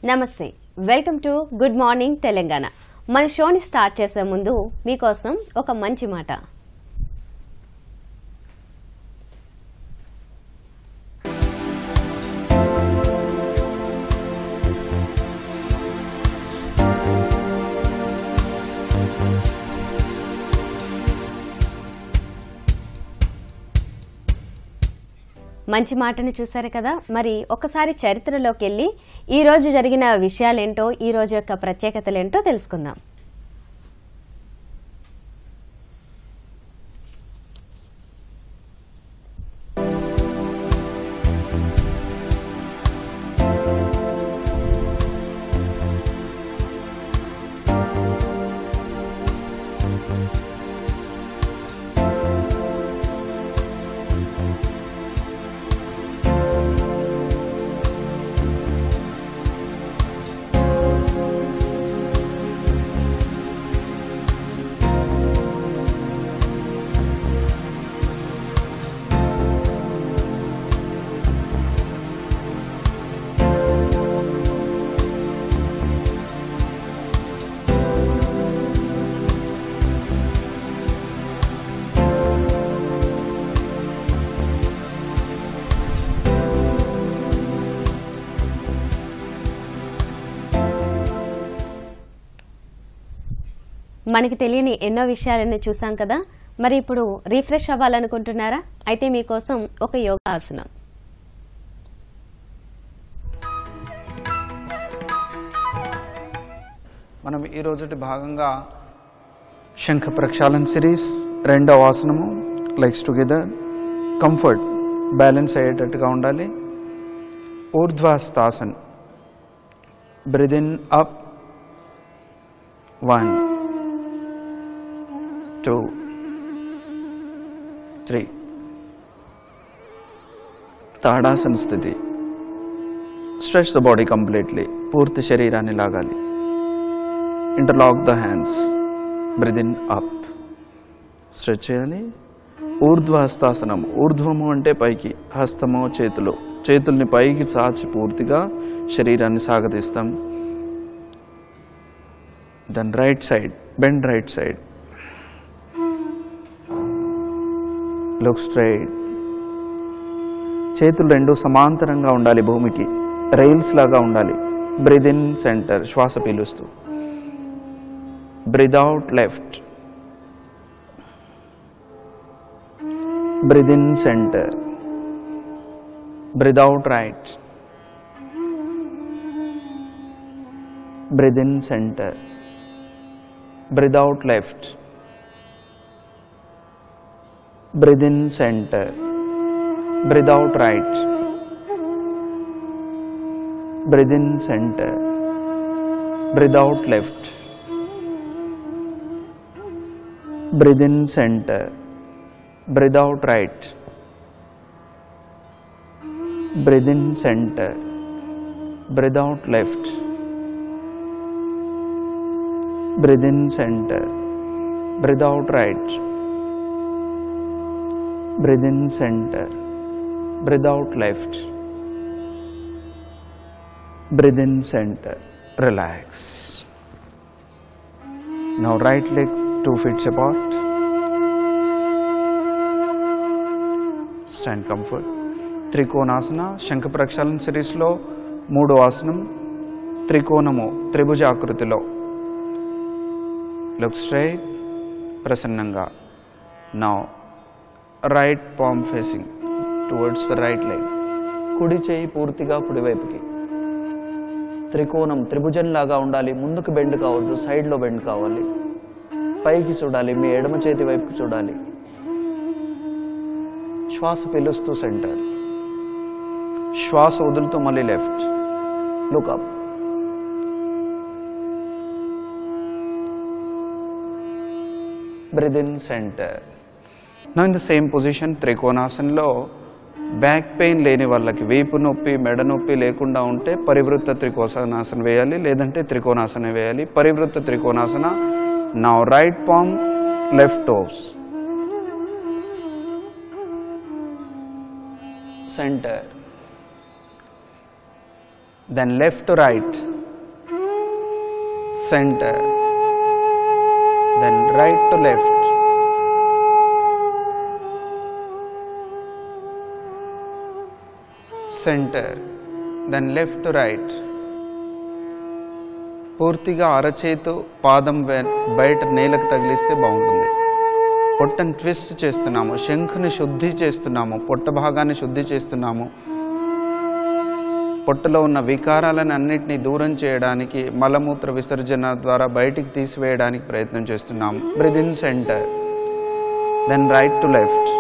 నమస్తే welcome to good morning Telangana మన షోని స్టార్ట్ చేసే ముందు మీకోసం ఒక మంచి మాట మంచి మాటని చూశారు కదా మరి ఒకసారి చరిత్రలోకి వెళ్ళి ఈ రోజు జరిగిన విషయాలేంటో ఈ రోజు యొక్క ప్రత్యేకతలేంటో తెలుసుకుందాం మనకి తెలియని ఎన్నో విషయాలని చూసాం కదా మరి ఇప్పుడు రీఫ్రెష్ అవ్వాలనుకుంటున్నారా అయితే మీకోసం ఒక యోగా ఆసనం మనం ఈ రోజుటి భాగంగా శంఖ ప్రక్షాళన సిరీస్ రెండవ ఆసనము లెగ్స్ టుగెదర్ కంఫర్ట్ బ్యాలెన్స్ అయ్యేటట్టుగా ఉండాలి ఊర్ధ్వస్తాసన్ breathe in up one two three తాడాసన స్థితి స్ట్రెచ్ ద బాడీ కంప్లీట్లీ పూర్తి శరీరాన్ని లాగాలి interlock the hands breathe in up stretch చేయాలి ఊర్ధ్వ హస్తాసనం ఊర్ధ్వము అంటే పైకి హస్తము చేతులు చేతుల్ని పైకి చాచి పూర్తిగా శరీరాన్ని సాగతీస్తాం then right side bend right side look straight చేతులు రెండు సమాంతరంగా ఉండాలి భూమికి రైల్స్ లాగా ఉండాలి బ్రిద్ ఇన్ సెంటర్ శ్వాస పీలుస్తూ breathe out left breathe in center breathe out right breathe in center breathe out left breathe in center breathe out right breathe in center breathe out left breathe in center breathe out right breathe in center breathe out left breathe in center breathe out right breathe in center breathe out left breathe in center relax now right leg two feet apart. Stand comfort. Trikonasana శంఖ ప్రక్షాళన సిరీస్లో మూడో ఆసనం త్రికోణము త్రిభుజ ఆకృతిలో look straight ప్రసన్నంగా నా right palm facing towards the right leg కుడి చేయి పూర్తిగా కుడివైపుకి త్రికోణం త్రిభుజంలాగా ఉండాలి ముందుకు బెండ్ కావద్దు సైడ్లో బెండ్ కావాలి పైకి చూడాలి మీ ఎడమ చేతి వైపుకి చూడాలి శ్వాస పీలుస్తూ సెంటర్ శ్వాస వదులుతూ మళ్ళీ left look up breathe in centre నా ఇన్ ద సేమ్ పొజిషన్ త్రికోణాసనలో బ్యాక్ పెయిన్ లేని వాళ్ళకి వీపు నొప్పి మెడ నొప్పి లేకుండా ఉంటే పరివృత్త త్రికోణాసన వేయాలి లేదంటే త్రికోణాసన వేయాలి పరివృత్త త్రికోణాసన నా right palm left toes centre then left to right center, then right to left. Center, then left to right. పూర్తిగా అరచేతు పాదం వే- బయట నేలకు తగిలిస్తే బాగుంటుంది పొట్టను ట్విస్ట్ చేస్తున్నాము శంఖుని శుద్ధి చేస్తున్నాము పొట్ట భాగాన్ని శుద్ధి చేస్తున్నాము పొట్టలో ఉన్న వికారాలను అన్నిటినీ దూరం చేయడానికి మలమూత్ర విసర్జన ద్వారా బయటికి తీసివేయడానికి ప్రయత్నం చేస్తున్నాము breathe in centre then right to left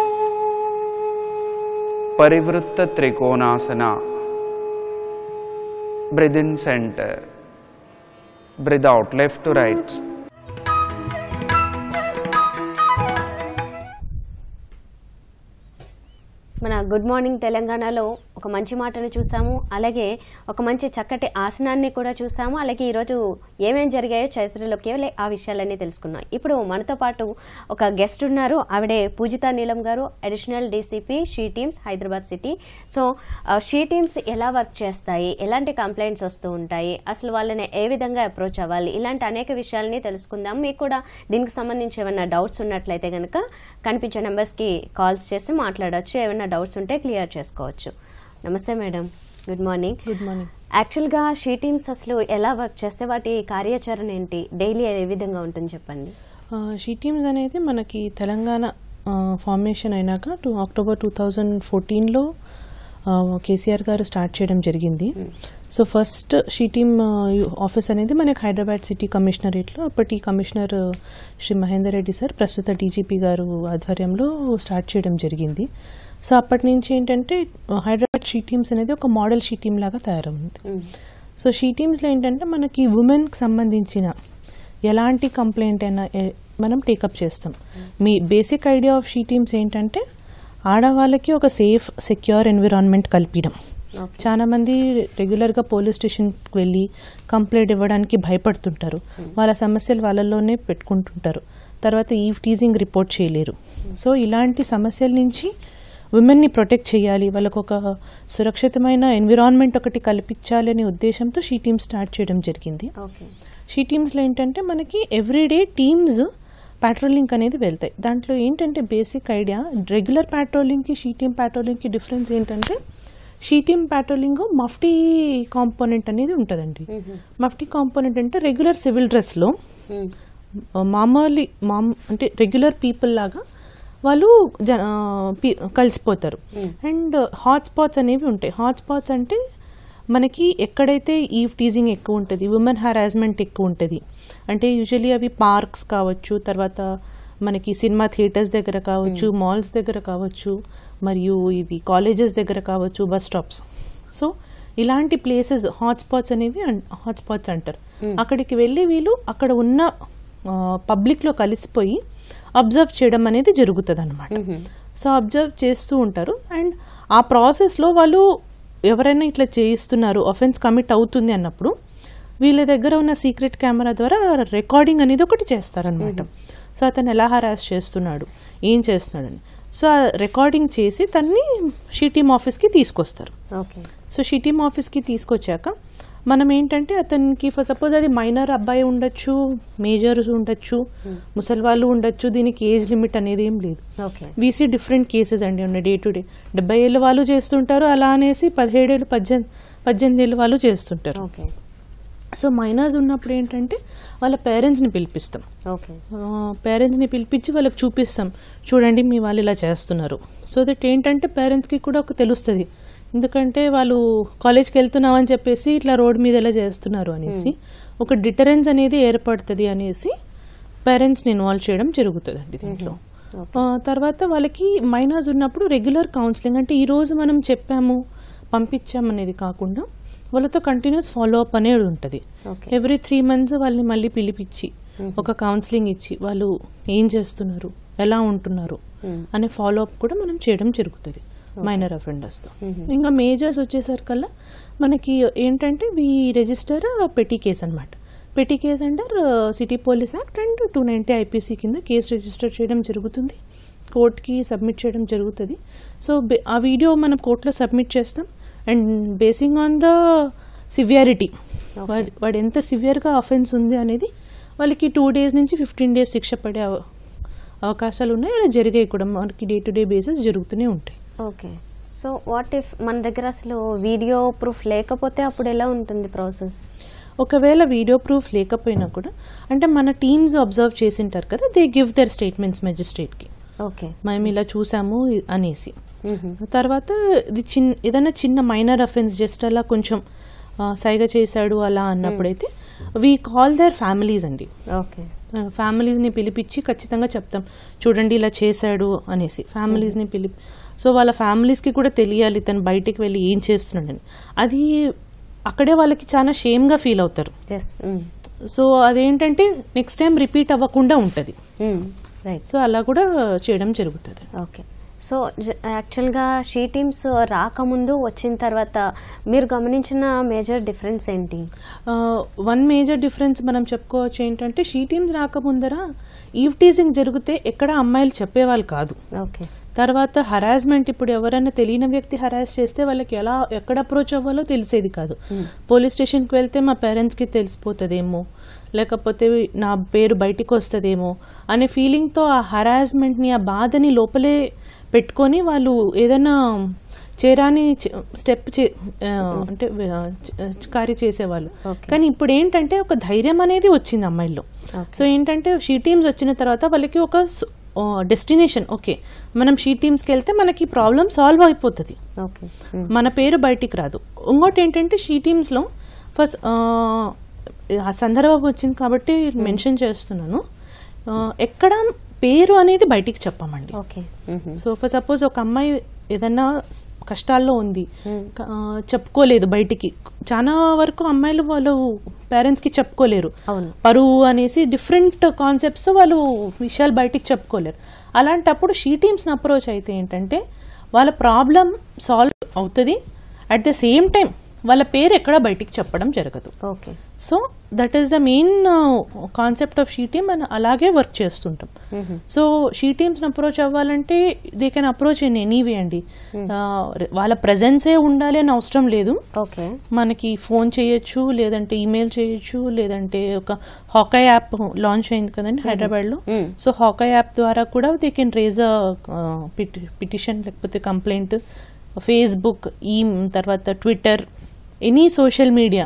పరివృత్త త్రికోణాసన breathe in centre breathe out left to right మన గుడ్ మార్నింగ్ తెలంగాణలో ఒక మంచి మాటను చూసాము అలాగే ఒక మంచి చక్కటి ఆసనాన్ని కూడా చూసాము అలాగే ఈరోజు ఏమేం జరిగాయో చరిత్రలోకి వెళ్ళి ఆ విషయాలన్నీ తెలుసుకున్నాం ఇప్పుడు మనతో పాటు ఒక గెస్ట్ ఉన్నారు ఆవిడే పూజిత నీలం గారు additional DCP she teams Hyderabad city so ఆ, షీ టీమ్స్ ఎలా వర్క్ చేస్తాయి ఎలాంటి కంప్లైంట్స్ వస్తూ ఉంటాయి అసలు వాళ్ళని ఏ విధంగా అప్రోచ్ అవ్వాలి ఇలాంటి అనేక విషయాలని తెలుసుకుందాం మీకు కూడా దీనికి సంబంధించి ఏమైనా డౌట్స్ ఉన్నట్లయితే కనుక కనిపించే నెంబర్స్కి కాల్స్ చేసి మాట్లాడొచ్చు ఏమైనా డౌట్స్ ఉంటే క్లియర్ చేసుకోవచ్చు నమస్తే madam good morning good morning యాక్చువల్గా షీ టీమ్స్ అసలు ఎలా వర్క్ చేస్తే వాటి కార్యాచరణ ఏంటి డైలీ ఏ విధంగా ఉంటుంది చెప్పండి షీ టీమ్స్ అనేది మనకి తెలంగాణ ఫార్మేషన్ అయినాక టూ అక్టోబర్ టూ థౌజండ్ ఫోర్టీన్లో కేసీఆర్ గారు స్టార్ట్ చేయడం జరిగింది so first she team office అనేది మనకి హైదరాబాద్ సిటీ కమిషనరేట్లో అప్పటి కమిషనర్ శ్రీ మహేందర్ రెడ్డి సార్ ప్రస్తుత డీజీపీ గారు ఆధ్వర్యంలో స్టార్ట్ చేయడం జరిగింది సో అప్పటి నుంచి ఏంటంటే హైదరాబాద్ షీ టీమ్స్ అనేది ఒక మోడల్ షీ టీమ్ లాగా తయారైంది సో షీ టీమ్స్లో ఏంటంటే మనకి ఉమెన్కి సంబంధించిన ఎలాంటి కంప్లైంట్ అయినా ఏ- మనం టేకప్ చేస్తాం మీ basic idea of she teams ఏంటంటే ఆడవాళ్ళకి ఒక సేఫ్ సెక్యూర్ ఎన్విరాన్మెంట్ కల్పించడం చాలా మంది రెగ్యులర్గా పోలీస్ స్టేషన్కి వెళ్ళి కంప్లైంట్ ఇవ్వడానికి భయపడుతుంటారు వాళ్ళ సమస్యలు వాళ్ళలోనే పెట్టుకుంటుంటారు తర్వాత ఈ టీజింగ్ రిపోర్ట్ చేయలేరు సో ఇలాంటి సమస్యల నుంచి ఉమెన్ని ప్రొటెక్ట్ చేయాలి వాళ్ళకు ఒక సురక్షితమైన ఎన్విరాన్మెంట్ ఒకటి కల్పించాలి అనే ఉద్దేశంతో షీ టీమ్ స్టార్ట్ చేయడం జరిగింది ఓకే షీ టీమ్స్లో ఏంటంటే మనకి ఎవ్రీడే టీమ్స్ పాట్రోలింగ్ అనేది వెళ్తాయి దాంట్లో ఏంటంటే బేసిక్ ఐడియా రెగ్యులర్ పాట్రోలింగ్కి షీ టీమ్ పాట్రోలింగ్కి డిఫరెన్స్ ఏంటంటే she team patrolling mufti component అనేది ఉంటుందండి మఫ్టీ కాంపోనెంట్ అంటే రెగ్యులర్ సివిల్ డ్రెస్లో మామూలు మామ్ అంటే రెగ్యులర్ పీపుల్ లాగా వాళ్ళు జ ఆ, పి- కలిసిపోతారు అండ్ హాట్ స్పాట్స్ అనేవి ఉంటాయి హాట్ స్పాట్స్ అంటే మనకి ఎక్కడైతే ఈవ్ టీజింగ్ ఎక్కువ ఉంటుంది ఉమెన్ హరాస్మెంట్ ఎక్కువ ఉంటుంది అంటే యూజువలీ అవి పార్క్స్ కావచ్చు తర్వాత మనకి సినిమా థియేటర్స్ దగ్గర కావచ్చు మాల్స్ దగ్గర కావచ్చు మరియు ఇది కాలేజెస్ దగ్గర కావచ్చు బస్ స్టాప్స్ సో ఇలాంటి ప్లేసెస్ హాట్ స్పాట్స్ అనేవి హాట్ స్పాట్స్ అంటారు అక్కడికి వెళ్ళి వీళ్ళు అక్కడ ఉన్న పబ్లిక్లో కలిసిపోయి అబ్జర్వ్ చేయడం అనేది జరుగుతుంది అనమాట సో అబ్జర్వ్ చేస్తూ ఉంటారు అండ్ ఆ ప్రాసెస్లో వాళ్ళు ఎవరైనా ఇట్లా చేయిస్తున్నారు అఫెన్స్ కమిట్ అవుతుంది అన్నప్పుడు వీళ్ళ దగ్గర ఉన్న సీక్రెట్ కెమెరా ద్వారా రికార్డింగ్ అనేది ఒకటి చేస్తారనమాట సో అతను ఎలా హరాస్ చేస్తున్నాడు ఏం చేస్తున్నాడని సో ఆ రికార్డింగ్ చేసి తన్ని షీటీమ్ ఆఫీస్కి తీసుకొస్తారు ఓకే సో షీటీమ్ ఆఫీస్కి తీసుకొచ్చాక మనం ఏంటంటే అతనికి ఫర్ సపోజ్ అది మైనర్ అబ్బాయి ఉండొచ్చు మేజర్స్ ఉండొచ్చు ముసలి వాళ్ళు ఉండొచ్చు దీనికి ఏజ్ లిమిట్ అనేది ఏం లేదు ఓకే వీసీ డిఫరెంట్ కేసెస్ అండి ఉన్న డే టు డే డెబ్బై ఏళ్ళ వాళ్ళు చేస్తుంటారు అలా అనేసి పదిహేడేళ్ళు పద్దెనిమిది పద్దెనిమిది ఏళ్ళ వాళ్ళు చేస్తుంటారు ఓకే సో మైనర్స్ ఉన్నప్పుడు ఏంటంటే వాళ్ళ పేరెంట్స్ని పిలిపిస్తాం ఓకే పేరెంట్స్ని పిలిపించి వాళ్ళకి చూపిస్తాం చూడండి మీ వాళ్ళు ఇలా చేస్తున్నారు సో దట్ ఏంటంటే పేరెంట్స్కి కూడా ఒక తెలుస్తుంది ఎందుకంటే వాళ్ళు కాలేజ్కి వెళ్తున్నామని చెప్పేసి ఇట్లా రోడ్ మీద ఎలా చేస్తున్నారు అనేసి ఒక డిటరెన్స్ అనేది ఏర్పడుతుంది అనేసి పేరెంట్స్ని ఇన్వాల్వ్ చేయడం జరుగుతుందండి దీంట్లో ఆ, తర్వాత వాళ్ళకి మైనర్స్ ఉన్నప్పుడు రెగ్యులర్ కౌన్సిలింగ్ అంటే ఈ రోజు మనం చెప్పాము పంపించామనేది కాకుండా వాళ్ళతో కంటిన్యూస్ ఫాలో అప్ అనేది ఉంటుంది ఓకే ఎవ్రీ త్రీ మంత్స్ వాళ్ళని మళ్ళీ పిలిపించి ఒక కౌన్సిలింగ్ ఇచ్చి వాళ్ళు ఏం చేస్తున్నారు ఎలా ఉంటున్నారు అనే ఫాలో అప్ కూడా మనం చేయడం జరుగుతుంది మైనర్ అఫెండర్స్తో ఇంకా మేజర్స్ వచ్చేసరికల్లా మనకి ఏంటంటే వి రిజిస్టర్ పెటీ కేస్ అనమాట petty case under city police act and two ninety IPC కింద కేసు రిజిస్టర్ చేయడం జరుగుతుంది కోర్టుకి సబ్మిట్ చేయడం జరుగుతుంది సో బే- ఆ వీడియో మనం కోర్టులో సబ్మిట్ చేస్తాం and basing on the severity వాడు వాడు ఎంత సివియర్గా అఫెన్స్ ఉంది అనేది వాళ్ళకి టూ డేస్ నుంచి ఫిఫ్టీన్ డేస్ శిక్ష పడే అవ- అవకాశాలు ఉన్నాయి అలా జరిగాయి కూడా మనకి డే టు డే బేసిస్ జరుగుతూనే ఉంటాయి ఓకే సో వాట్ ఇఫ్ మన దగ్గర అసలు వీడియో ప్రూఫ్ లేకపోతే అప్పుడు ఎలా ఉంటుంది ప్రాసెస్ ఒకవేళ వీడియో ప్రూఫ్ లేకపోయినా కూడా అంటే మన టీమ్స్ అబ్జర్వ్ చేసింటారు కదా దే గివ్ దర్ స్టేట్మెంట్స్ మెజిస్ట్రేట్కి ఓకే మేము ఇలా చూసాము అనేసి తర్వాత ఇది చిన్న ఏదైనా చిన్న మైనర్ అఫెన్స్ జస్ట్ అలా కొంచెం ఆ, సైగ చేశాడు అలా అన్నప్పుడైతే వీ కాల్ దేర్ ఫ్యామిలీస్ అండి ఓకే ఫ్యామిలీస్ని పిలిపించి ఖచ్చితంగా చెప్తాం చూడండి ఇలా చేశాడు అనేసి ఫ్యామిలీస్ని పిలిపి సో వాళ్ళ ఫ్యామిలీస్కి కూడా తెలియాలి తను బయటికి వెళ్ళి ఏం చేస్తున్నాడని అది అక్కడే వాళ్ళకి చాలా షేమ్గా ఫీల్ అవుతారు ఎస్ సో అదేంటంటే నెక్స్ట్ టైం రిపీట్ అవ్వకుండా ఉంటుంది రైట్ సో అలా కూడా చేయడం జరుగుతుంది ఓకే సో యాక్చువల్గా షీ టీమ్స్ రాకముందు వచ్చిన తర్వాత మీరు గమనించిన మేజర్ డిఫరెన్స్ ఏంటి వన్ మేజర్ డిఫరెన్స్ మనం చెప్పుకోవచ్చు ఏంటంటే షీ టీమ్స్ రాకముందర ఈవ్ టీజింగ్ జరిగితే ఎక్కడ అమ్మాయిలు చెప్పేవాళ్ళు కాదు ఓకే తర్వాత హరాస్మెంట్ ఇప్పుడు ఎవరైనా తెలియని వ్యక్తి హరాస్ చేస్తే వాళ్ళకి ఎలా ఎక్కడ అప్రోచ్ అవ్వాలో తెలిసేది కాదు పోలీస్ స్టేషన్కి వెళ్తే మా పేరెంట్స్కి తెలిసిపోతుందేమో లేకపోతే నా పేరు బయటికి వస్తుందేమో అనే ఫీలింగ్తో ఆ హరాస్మెంట్ని ఆ బాధని లోపలే పెట్టుకొని వాళ్ళు ఏదైనా చేరాని స్టెప్ అంటే ఆ, చ- కార్య చేసేవాళ్ళు Okay. కానీ ఇప్పుడు ఏంటంటే ఒక ధైర్యం అనేది వచ్చింది అమ్మాయిల్లో సో ఏంటంటే షీ టీమ్స్ వచ్చిన తర్వాత వాళ్ళకి ఒక డెస్టినేషన్ ఓకే మనం షీ టీమ్స్కి వెళ్తే మనకి ప్రాబ్లం సాల్వ్ అయిపోతుంది ఓకే మన పేరు బయటికి రాదు ఇంకోటి ఏంటంటే షీ టీమ్స్లో ఫస్ట్ ఆ సందర్భం వచ్చింది కాబట్టి మెన్షన్ చేస్తున్నాను ఆ, ఎక్కడ పేరు అనేది బయటికి చెప్పమండి ఓకే సో ఫర్ సపోజ్ ఒక అమ్మాయి ఏదన్నా కష్టాల్లో ఉంది క- ఆ, చెప్పుకోలేదు బయటికి చాలా వరకు అమ్మాయిలు వాళ్ళు పేరెంట్స్కి చెప్పుకోలేరు అవును. పరువు అనేసి డిఫరెంట్ కాన్సెప్ట్స్తో వాళ్ళు విషయాలు బయటికి చెప్పుకోలేరు అలాంటప్పుడు షీ టీమ్స్ని అప్రోచ్ అయితే ఏంటంటే వాళ్ళ ప్రాబ్లం సాల్వ్ అవుతుంది అట్ ద సేమ్ టైం వాళ్ళ పేరు ఎక్కడ బయటికి చెప్పడం జరగదు okay so that is the main concept of she team అని అలాగే వర్క్ చేస్తుంటాం సో షీ టీమ్స్ అప్రోచ్ అవ్వాలంటే they can approach in anyway అండి ఆ, వాళ్ళ ప్రజెన్సే ఉండాలి అని అవసరం లేదు ఓకే మనకి ఫోన్ చేయొచ్చు లేదంటే ఈమెయిల్ చేయొచ్చు లేదంటే ఒక హాకా యాప్ లాంచ్ అయింది కదండి హైదరాబాద్లో Mm. సో హాకా యాప్ ద్వారా కూడా they can raise a petition లేకపోతే కంప్లైంట్ ఫేస్బుక్ ఈ తర్వాత ట్విట్టర్ ఎనీ సోషల్ మీడియా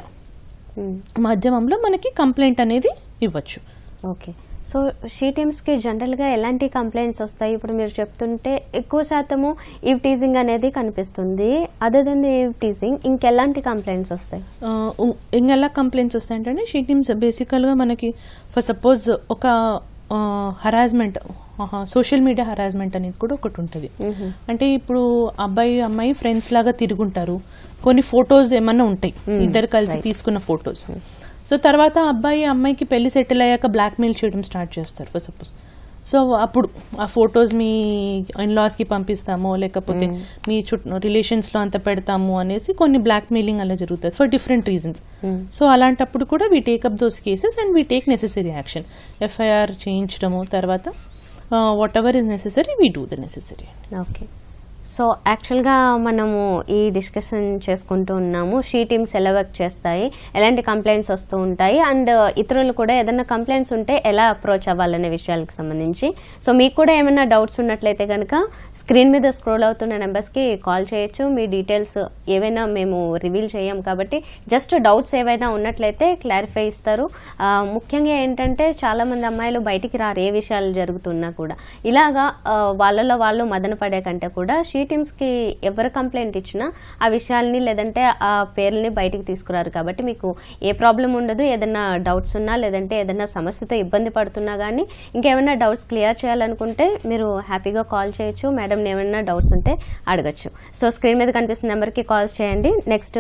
మాధ్యమంలో మనకి కంప్లైంట్ అనేది ఇవ్వచ్చు ఓకే సో షీ టీమ్స్కి జనరల్గా ఎలాంటి కంప్లైంట్స్ వస్తాయి ఇప్పుడు మీరు చెప్తుంటే ఎక్కువ శాతము ఈవ్ టీజింగ్ అనేది కనిపిస్తుంది other than the eve teasing ఇంకెలాంటి కంప్లైంట్స్ వస్తాయి ఇంకెలా కంప్లైంట్స్ వస్తాయంటే షీ టీమ్స్ బేసికల్గా మనకి ఫర్ సపోజ్ ఒక హరాస్మెంట్ సోషల్ మీడియా హరాస్మెంట్ అనేది కూడా ఒకటి ఉంటుంది అంటే ఇప్పుడు అబ్బాయి అమ్మాయి ఫ్రెండ్స్ లాగా తిరుగుంటారు కొన్ని ఫొటోస్ ఏమన్నా ఉంటాయి ఇద్దరు కలిసి తీసుకున్న ఫొటోస్ సో తర్వాత అబ్బాయి అమ్మాయికి పెళ్లి సెటిల్ అయ్యాక బ్లాక్మెయిల్ చేయడం స్టార్ట్ చేస్తారు ఫర్ సపోజ్ సో అప్పుడు ఆ ఫొటోస్ మీ ఇన్లాస్కి పంపిస్తాము లేకపోతే మీ చుట్టూ రిలేషన్స్లో అంత పెడతాము అనేసి కొన్ని బ్లాక్మెయిలింగ్ అలా జరుగుతుంది ఫర్ డిఫరెంట్ రీజన్స్ సో అలాంటప్పుడు కూడా we take up those cases and we take necessary action FIR చేయించడము తర్వాత whatever is necessary we do the necessary okay so యాక్చువల్గా మనము ఈ డిస్కషన్ చేసుకుంటూ ఉన్నాము షీ టీమ్స్ ఎలా వర్క్ చేస్తాయి ఎలాంటి కంప్లైంట్స్ వస్తూ ఉంటాయి అండ్ ఇతరులు కూడా ఏదైనా కంప్లైంట్స్ ఉంటే ఎలా అప్రోచ్ అవ్వాలనే విషయాలకు సంబంధించి సో మీకు కూడా ఏమైనా డౌట్స్ ఉన్నట్లయితే కనుక స్క్రీన్ మీద స్క్రోల్ అవుతున్న నెంబర్స్కి కాల్ చేయొచ్చు మీ డీటెయిల్స్ ఏవైనా మేము రివీల్ చేయం కాబట్టి జస్ట్ డౌట్స్ ఏవైనా ఉన్నట్లయితే క్లారిఫై ఇస్తారు ఆ, ముఖ్యంగా ఏంటంటే చాలా మంది అమ్మాయిలు బయటికి రారు ఏ విషయాలు జరుగుతున్నా కూడా ఇలాగా ఆ, వాళ్ళలో వాళ్ళు మదన పడే కంటే కూడా షీ టీమ్స్కి ఎవరు కంప్లైంట్ ఇచ్చినా ఆ విషయాల్ని లేదంటే ఆ పేర్లని బయటికి తీసుకురారు కాబట్టి మీకు ఏ ప్రాబ్లం ఉండదు ఏదైనా డౌట్స్ ఉన్నా లేదంటే ఏదైనా సమస్యతో ఇబ్బంది పడుతున్నా కానీ ఇంకేమైనా డౌట్స్ క్లియర్ చేయాలనుకుంటే మీరు హ్యాపీగా కాల్ చేయొచ్చు మేడం ఏమైనా డౌట్స్ ఉంటే అడగచ్చు సో స్క్రీన్ మీద కనిపిస్తున్న నెంబర్కి కాల్స్ చేయండి నెక్స్ట్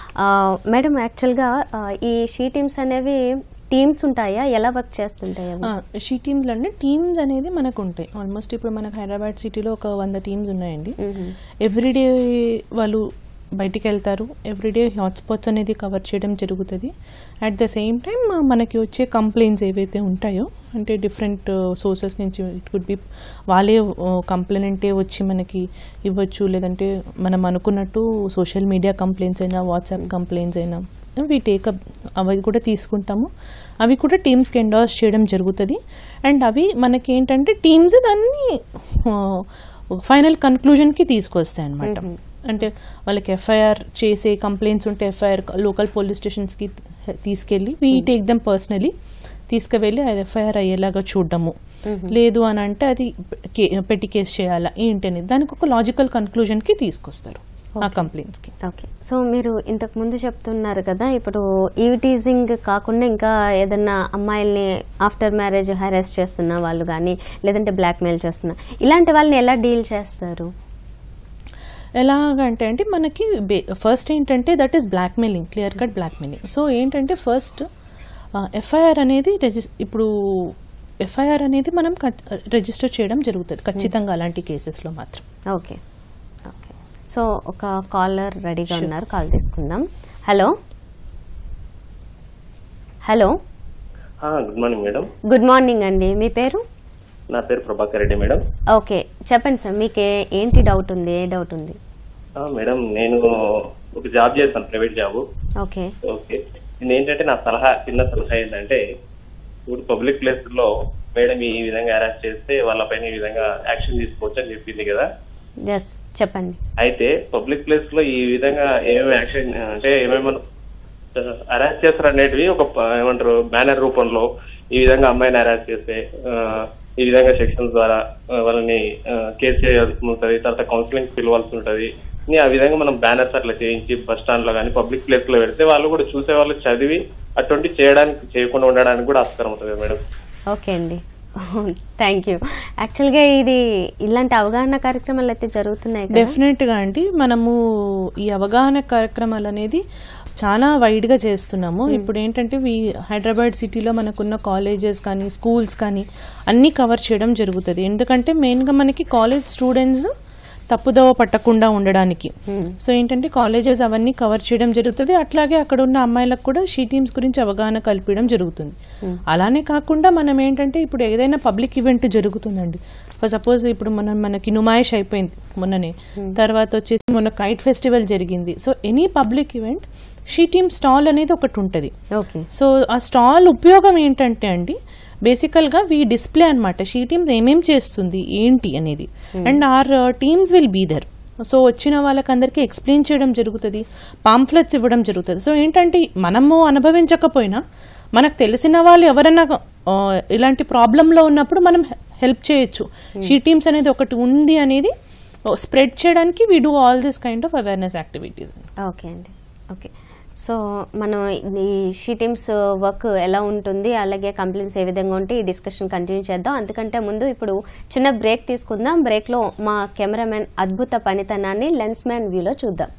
మేడం యాక్చువల్గా ఈ షీ టీమ్స్ అనేవి టీమ్స్ ఉంటాయా ఎలా వర్క్ చేస్తుంటాయి అవి? షీ టీమ్స్లో అంటే టీమ్స్ అనేది మనకు ఉంటాయి ఆల్మోస్ట్ ఇప్పుడు మనకు హైదరాబాద్ సిటీలో ఒక వంద టీమ్స్ ఉన్నాయండి ఎవ్రీడే వాళ్ళు బయటికి వెళ్తారు ఎవ్రీడే హాట్స్పాట్స్ అనేది కవర్ చేయడం జరుగుతుంది అట్ ద సేమ్ టైం మనకి వచ్చే కంప్లైంట్స్ ఏవైతే ఉంటాయో అంటే డిఫరెంట్ సోర్సెస్ నుంచి ఇట్ కుడ్ బి వాళ్ళే కంప్లైంటే వచ్చి మనకి ఇవ్వచ్చు లేదంటే మనం అనుకున్నట్టు సోషల్ మీడియా కంప్లైంట్స్ అయినా వాట్సాప్ కంప్లైంట్స్ అయినా వీ టేకప్ అవి కూడా తీసుకుంటాము అవి కూడా టీమ్స్కి ఎండార్స్ చేయడం జరుగుతుంది అండ్ అవి మనకి ఏంటంటే టీమ్స్ దాన్ని ఫైనల్ కన్క్లూజన్కి తీసుకొస్తాయి అనమాట అంటే వాళ్ళకి ఎఫ్ఐఆర్ చేసే కంప్లైంట్స్ ఉంటే ఎఫ్ఐఆర్ లోకల్ పోలీస్ స్టేషన్స్కి తీసుకెళ్ళి వీ టేక్ దెమ్ పర్సనలీ తీసుకువెళ్ళి అది ఎఫ్ఐఆర్ అయ్యేలాగా చూడడము లేదు అని అంటే అది కే- పెట్టి కేసు చేయాలా ఏంటి అనేది దానికి ఒక లాజికల్ కన్క్లూజన్కి తీసుకొస్తారు ఆ కంప్లైంట్స్కి ఓకే సో మీరు ఇంతకు ముందు చెప్తున్నారు కదా ఇప్పుడు ఈవిటీజింగ్ కాకుండా ఇంకా ఏదన్నా అమ్మాయిల్ని ఆఫ్టర్ మ్యారేజ్ హెరాస్ చేస్తున్న వాళ్ళు కానీ లేదంటే బ్లాక్మెయిల్ చేస్తున్న ఇలాంటి వాళ్ళని ఎలా డీల్ చేస్తారు ఎలాగంటే అంటే మనకి ఫస్ట్ ఏంటంటే that is blackmailing clear cut blackmailing so ఏంటంటే ఫస్ట్ ఎఫ్ఐఆర్ అనేది రిజిస్ ఇప్పుడు ఎఫ్ఐఆర్ అనేది మనం రిజిస్టర్ చేయడం జరుగుతుంది ఖచ్చితంగా అలాంటి కేసెస్లో మాత్రం ఓకే ఓకే సో ఒక కాలర్ రెడీగా ఉన్నారు కాల్ తీసుకుందాం hello hello good morning madam good morning అండి మీ పేరు నా పేరు ప్రభాకర్ రెడ్డి మేడం ఓకే చెప్పండి సార్ మీకు ఏ- ఏంటి డౌట్ ఉంది ఏ డౌట్ ఉంది ఆ, మేడం నేను ఒక జాబ్ చేస్తాను ప్రైవేట్ జాబ్ ఓకే ఓకే నేను ఏంటంటే నా సలహా చిన్న సలహా ఏంటంటే ఇప్పుడు పబ్లిక్ ప్లేస్ లో మేడం ఈ విధంగా అరెస్ట్ చేస్తే వాళ్ళపైన ఈ విధంగా యాక్షన్ తీసుకోవచ్చు అని చెప్పింది కదా ఎస్ చెప్పండి అయితే పబ్లిక్ ప్లేస్ లో ఈ విధంగా ఏమేమి యాక్షన్ అంటే ఏమేమి అరెస్ట్ చేస్తారు అనేటివి ఒక ప- ఏమంటారు బ్యానర్ రూపంలో ఈ విధంగా అమ్మాయిని అరెస్ట్ చేస్తే ఆ, ఈ విధంగా సెక్షన్స్ ద్వారా ఆ, వాళ్ళని ఆ, కేసు చేయాల్సి ఉంటుంది తర్వాత కౌన్సిలింగ్ పిలవాల్సి ఉంటుంది అని ఆ విధంగా మనం బ్యానర్స్ అట్లా చేయించి బస్ స్టాండ్ లో కానీ పబ్లిక్ ప్లేస్ లో పెడితే వాళ్ళు కూడా చూసే వాళ్ళు చదివి అటువంటి చేయడానికి చేయకుండా ఉండడానికి కూడా ఆస్కారం ఉంటుంది మేడం ఓకే అండి థ్యాంక్ యూ యాక్చువల్గా ఇది ఇలాంటి అవగాహన కార్యక్రమాలు అయితే జరుగుతున్నాయి కదా డెఫినెట్గా అండి మనము ఈ అవగాహన కార్యక్రమాలు అనేది చాలా వైడ్గా చేస్తున్నాము ఇప్పుడు ఏంటంటే ఈ హైదరాబాద్ సిటీలో మనకున్న కాలేజెస్ కానీ స్కూల్స్ కానీ అన్నీ కవర్ చేయడం జరుగుతుంది ఎందుకంటే మెయిన్గా మనకి కాలేజ్ స్టూడెంట్స్ తప్పుదోవ పట్టకుండా ఉండడానికి సో ఏంటంటే కాలేజెస్ అవన్నీ కవర్ చేయడం జరుగుతుంది అట్లాగే అక్కడ ఉన్న అమ్మాయిలకు కూడా షీ టీమ్స్ గురించి అవగాహన కల్పించడం జరుగుతుంది అలానే కాకుండా మనం ఏంటంటే ఇప్పుడు ఏదైనా పబ్లిక్ ఈవెంట్ జరుగుతుందండి ఫర్ సపోజ్ ఇప్పుడు మనం మనకి నుమాయిష్ అయిపోయింది మొన్ననే తర్వాత వచ్చేసి మొన్న కైట్ ఫెస్టివల్ జరిగింది so any public event she team stall అనేది ఒకటి ఉంటుంది ఓకే సో ఆ స్టాల్ ఉపయోగం ఏంటంటే అండి బేసికల్గా వీ డిస్ప్లే అనమాట షీ టీమ్స్ ఏమేం చేస్తుంది ఏంటి అనేది and or teams will be there so వచ్చిన వాళ్ళకందరికీ ఎక్స్ప్లెయిన్ చేయడం జరుగుతుంది పాంఫ్లెట్స్ ఇవ్వడం జరుగుతుంది సో ఏంటంటే మనము అనుభవించకపోయినా మనకు తెలిసిన వాళ్ళు ఎవరైనా ఆ, ఇలాంటి ప్రాబ్లంలో ఉన్నప్పుడు మనం హెల్ప్ చేయొచ్చు షీ టీమ్స్ అనేది ఒకటి ఉంది అనేది స్ప్రెడ్ చేయడానికి we do all this kind of awareness activities okay అండి ఓకే సో మనం ఈ షీ టీమ్స్ వర్క్ ఎలా ఉంటుంది అలాగే కంప్లైంట్స్ ఏ విధంగా ఉంటే ఈ డిస్కషన్ కంటిన్యూ చేద్దాం అందుకంటే ముందు ఇప్పుడు చిన్న బ్రేక్ తీసుకుందాం బ్రేక్లో మా కెమెరామెన్ అద్భుత పనితనాన్ని లెన్స్ మ్యాన్ వ్యూలో చూద్దాం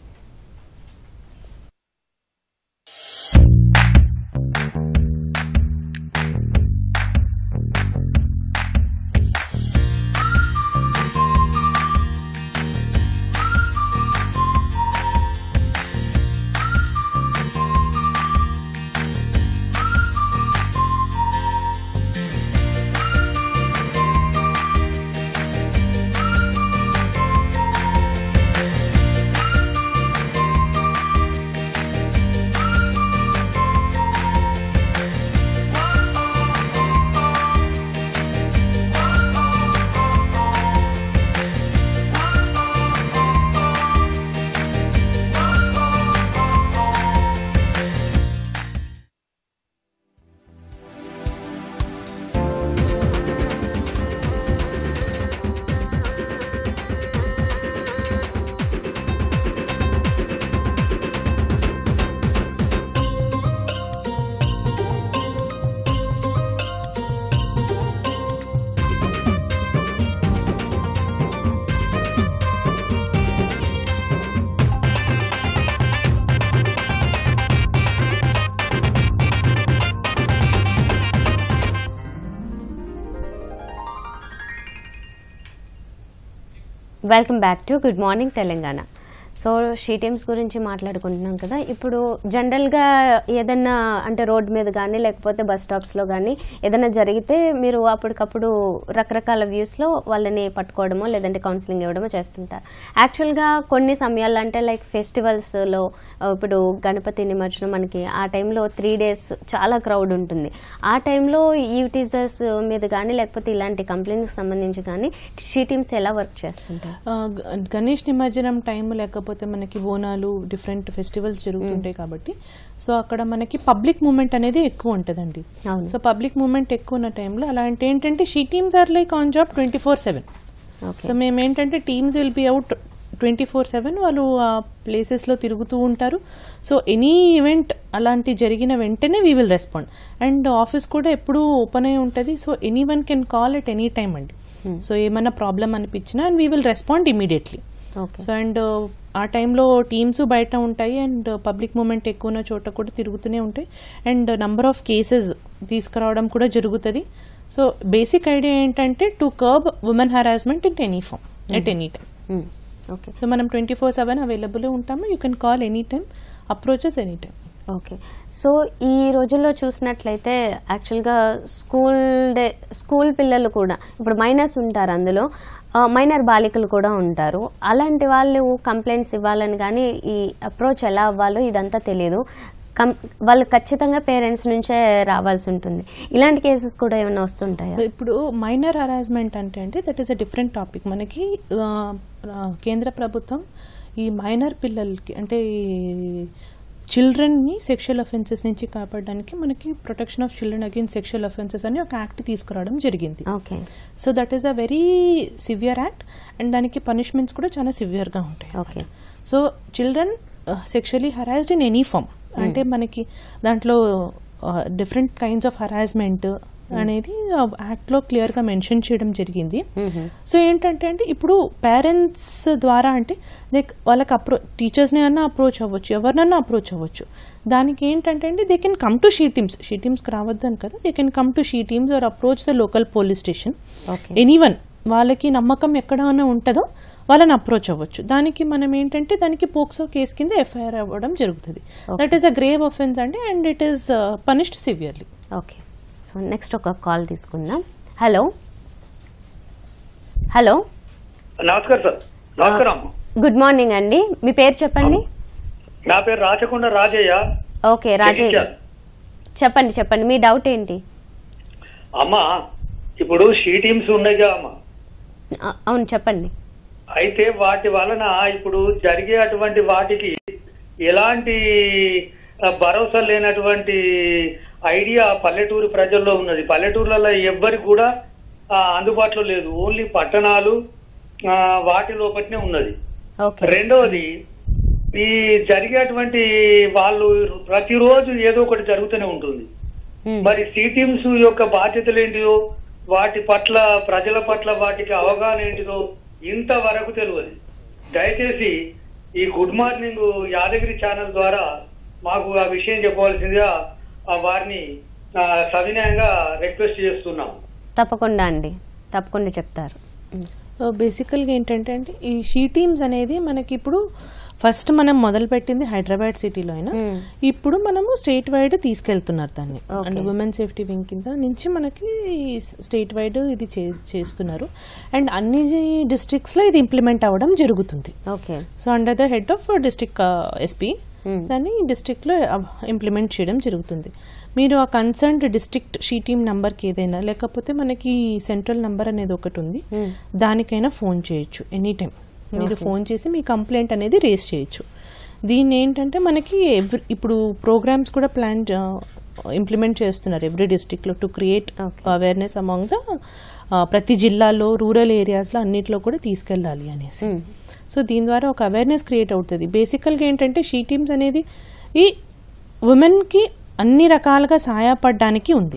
welcome back to good morning Telangana so she teams గురించి మాట్లాడుకుంటున్నాం కదా ఇప్పుడు జనరల్గా ఏదన్నా అంటే రోడ్ మీద కానీ లేకపోతే బస్ స్టాప్స్లో కానీ ఏదైనా జరిగితే మీరు అప్పటికప్పుడు రకరకాల వ్యూస్లో వాళ్ళని పట్టుకోవడమో లేదంటే కౌన్సిలింగ్ ఇవ్వడమో చేస్తుంటారు యాక్చువల్గా కొన్ని సమయాల్లో అంటే లైక్ ఫెస్టివల్స్లో ఇప్పుడు గణపతి నిమజ్జనం మనకి ఆ టైంలో త్రీ డేస్ చాలా క్రౌడ్ ఉంటుంది ఆ టైంలో ఈ టీజర్స్ మీద కానీ లేకపోతే ఇలాంటి కంప్లైంట్కి సంబంధించి కానీ షీ టీమ్స్ ఎలా వర్క్ చేస్తుంటారు ఆ, గ- గణేష్ నిమజ్జనం టైం లేకపోతే మనకి బోనాలు డిఫరెంట్ ఫెస్టివల్స్ జరుగుతుంటాయి కాబట్టి సో అక్కడ మనకి పబ్లిక్ మూమెంట్ అనేది ఎక్కువ ఉంటుందండి అవును. సో పబ్లిక్ మూమెంట్ ఎక్కువ ఉన్న టైంలో అలాంటి ఏంటంటే she teams are like on job twenty four seven okay so మేము ఏంటంటే teams will be out twenty four seven వాళ్ళు ఆ ప్లేసెస్లో తిరుగుతూ ఉంటారు సో ఎనీ ఈవెంట్ అలాంటి జరిగిన వెంటనే we will respond and office కూడా ఎప్పుడూ ఓపెన్ అయి ఉంటుంది so any one can call at any time అండి సో ఏమైనా ప్రాబ్లం అనిపించినా and we will respond immediately okay so and ఆ టైంలో టీమ్స్ బయట ఉంటాయి అండ్ పబ్లిక్ మూమెంట్ ఎక్కువ ఉన్న చోట కూడా తిరుగుతూనే ఉంటాయి అండ్ నంబర్ ఆఫ్ కేసెస్ తీసుకురావడం కూడా జరుగుతుంది సో బేసిక్ ఐడియా ఏంటంటే to curb women harassment in any form at any time okay so మనం ట్వంటీ ఫోర్ సెవెన్ అవైలబుల్ ఉంటాము you can call any time approaches any time okay so ఈ రోజుల్లో చూసినట్లయితే యాక్చువల్గా స్కూల్ డే స్కూల్ పిల్లలు కూడా ఇప్పుడు మైనర్స్ ఉంటారు అందులో మైనర్ బాలికలు కూడా ఉంటారు అలాంటి వాళ్ళు కంప్లైంట్స్ ఇవ్వాలని కానీ ఈ అప్రోచ్ ఎలా అవ్వాలో ఇదంతా తెలియదు కం వాళ్ళు ఖచ్చితంగా పేరెంట్స్ నుంచే రావాల్సి ఉంటుంది ఇలాంటి కేసెస్ కూడా ఏమైనా వస్తుంటాయా ఇప్పుడు మైనర్ హరాస్మెంట్ అంటే అంటే that is a different topic మనకి ఆ, ఆ, కేంద్ర ప్రభుత్వం ఈ మైనర్ పిల్లలకి అంటే ఈ చిల్డ్రన్ని సెక్షువల్ అఫెన్సెస్ నుంచి కాపాడడానికి మనకి protection of children against sexual offences అని ఒక యాక్ట్ తీసుకురావడం జరిగింది okay so that is a very severe act and దానికి పనిష్మెంట్స్ కూడా చాలా సివియర్గా ఉంటాయి okay so children sexually harassed in any form అంటే మనకి దాంట్లో డిఫరెంట్ కైండ్స్ ఆఫ్ హరాస్మెంట్ అనేది యాక్ట్లో క్లియర్గా మెన్షన్ చేయడం జరిగింది సో ఏంటంటే అంటే ఇప్పుడు పేరెంట్స్ ద్వారా అంటే లైక్ వాళ్ళకి అప్రో టీచర్స్ని అన్నా అప్రోచ్ అవ్వచ్చు ఎవరినన్నా అప్రోచ్ అవ్వచ్చు దానికి ఏంటంటే అండి they can come to she teams she టీమ్స్కి రావద్దని కదా they can come to she teams or approach the local police station okay anyone వాళ్ళకి నమ్మకం ఎక్కడైనా ఉంటుందో వాళ్ళని అప్రోచ్ అవ్వచ్చు దానికి మనం ఏంటంటే దానికి పోక్సో కేసు కింద ఎఫ్ఐఆర్ అవ్వడం జరుగుతుంది that is a grave offence అండి and it is punished severely okay so next ఒక కాల్ తీసుకుందాం హలో హలో నమస్కారం సార్ నమస్కారం గుడ్ మార్నింగ్ అండి మీ పేరు చెప్పండి నా పేరు రాచకొండ రాజయ్య ఓకే రాజే జగిత్యాల. చెప్పండి చెప్పండి మీ డౌట్ ఏంటి అమ్మ ఇప్పుడు షీ టీమ్స్ ఉన్నాయిగా అమ్మ ఆ, అవును చెప్పండి అయితే వాటి వలన ఇప్పుడు జరిగే అటువంటి వాటికి ఎలాంటి ఆ, భరోసా లేనటువంటి ఐడియా పల్లెటూరు ప్రజల్లో ఉన్నది పల్లెటూర్లలో ఎవ్వరికి కూడా ఆ, అందుబాటులో లేదు ఓన్లీ పట్టణాలు ఆ, వాటి లోపట్నే ఉన్నది ఓకే రెండవది ఈ జరిగేటువంటి వాళ్ళు ప్రతిరోజు ఏదో ఒకటి జరుగుతూనే ఉంటుంది మ్మ్. మరి సి టీమ్స్ యొక్క బాధ్యతలు ఏంటిదో వాటి పట్ల ప్రజల పట్ల వాటికి అవగాహన ఏంటిదో ఇంతవరకు తెలియదు దయచేసి ఈ గుడ్ మార్నింగ్ యాదగిరి ఛానల్ ద్వారా మాకు ఆ విషయం చెప్పవలసిందిగా ఆ వారిని ఆ, సవినయంగా రిక్వెస్ట్ చేస్తున్నాం తప్పకుండా అండి తప్పకుండా చెప్తారు మ్మ్. బేసికల్గా ఏంటంటే అంటే ఈ షీ టీమ్స్ అనేది మనకి ఇప్పుడు ఫస్ట్ మనం మొదలుపెట్టింది హైదరాబాద్ సిటీలో అయినా మ్మ్. ఇప్పుడు మనము స్టేట్ వైడ్ తీసుకెళ్తున్నారు దాన్ని Okay. And women safety wing కింద నుంచి మనకి స్టేట్ వైడ్ ఇది చే- చేస్తున్నారు అండ్ అన్ని డిస్ట్రిక్ట్స్ లో ఇది ఇంప్లిమెంట్ అవ్వడం జరుగుతుంది okay so under the head of district SP Hmm. దాన్ని district లో ఇంప్లిమెంట్ చేయడం జరుగుతుంది మీరు ఆ కన్సర్న్డ్ డిస్ట్రిక్ట్ షీ టీమ్ నంబర్కి ఏదైనా లేకపోతే మనకి సెంట్రల్ నంబర్ అనేది ఒకటి ఉంది Hmm. దానికైనా ఫోన్ చేయొచ్చు ఎనీ టైం మీరు ఫోన్ చేసి మీ కంప్లైంట్ అనేది రేస్ చేయొచ్చు దీన్ని ఏంటంటే మనకి ఎవ్రీ ఇప్పుడు ప్రోగ్రామ్స్ కూడా ప్లాన్ ఇంప్లిమెంట్ చేస్తున్నారు ఎవ్రీ డిస్ట్రిక్ట్లో to create Okay. Awareness among the ప్రతి జిల్లాలో రూరల్ ఏరియాస్లో అన్నిట్లో కూడా తీసుకెళ్ళాలి అనేసి మ్మ్. సో దీని ద్వారా ఒక అవేర్నెస్ క్రియేట్ అవుతుంది బేసికల్గా ఏంటంటే షీ టీమ్స్ అనేది ఈ ఉమెన్కి అన్ని రకాలుగా సహాయపడడానికి ఉంది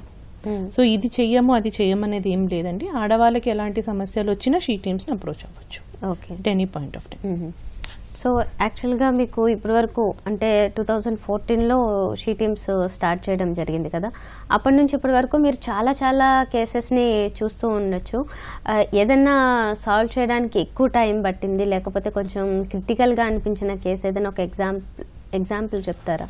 సో ఇది చెయ్యము అది చెయ్యము అనేది ఏం లేదండి ఆడవాళ్ళకి ఎలాంటి సమస్యలు వచ్చినా షీ టీమ్స్ని అప్రోచ్ అవ్వచ్చు okay at any point of time hmm. So యాక్చువల్గా మీకు ఇప్పటివరకు అంటే టూ థౌజండ్ ఫోర్టీన్లో షీ టీమ్స్ స్టార్ట్ చేయడం జరిగింది కదా అప్పటి నుంచి ఇప్పటి వరకు మీరు చాలా చాలా కేసెస్ని చూస్తూ ఉండొచ్చు ఆ, ఏదైనా సాల్వ్ చేయడానికి ఎక్కువ టైం పట్టింది లేకపోతే కొంచెం క్రిటికల్గా అనిపించిన కేసు ఏదైనా ఒక ఎగ్జాంపుల్ ఎగ్జాంపుల్ చెప్తారా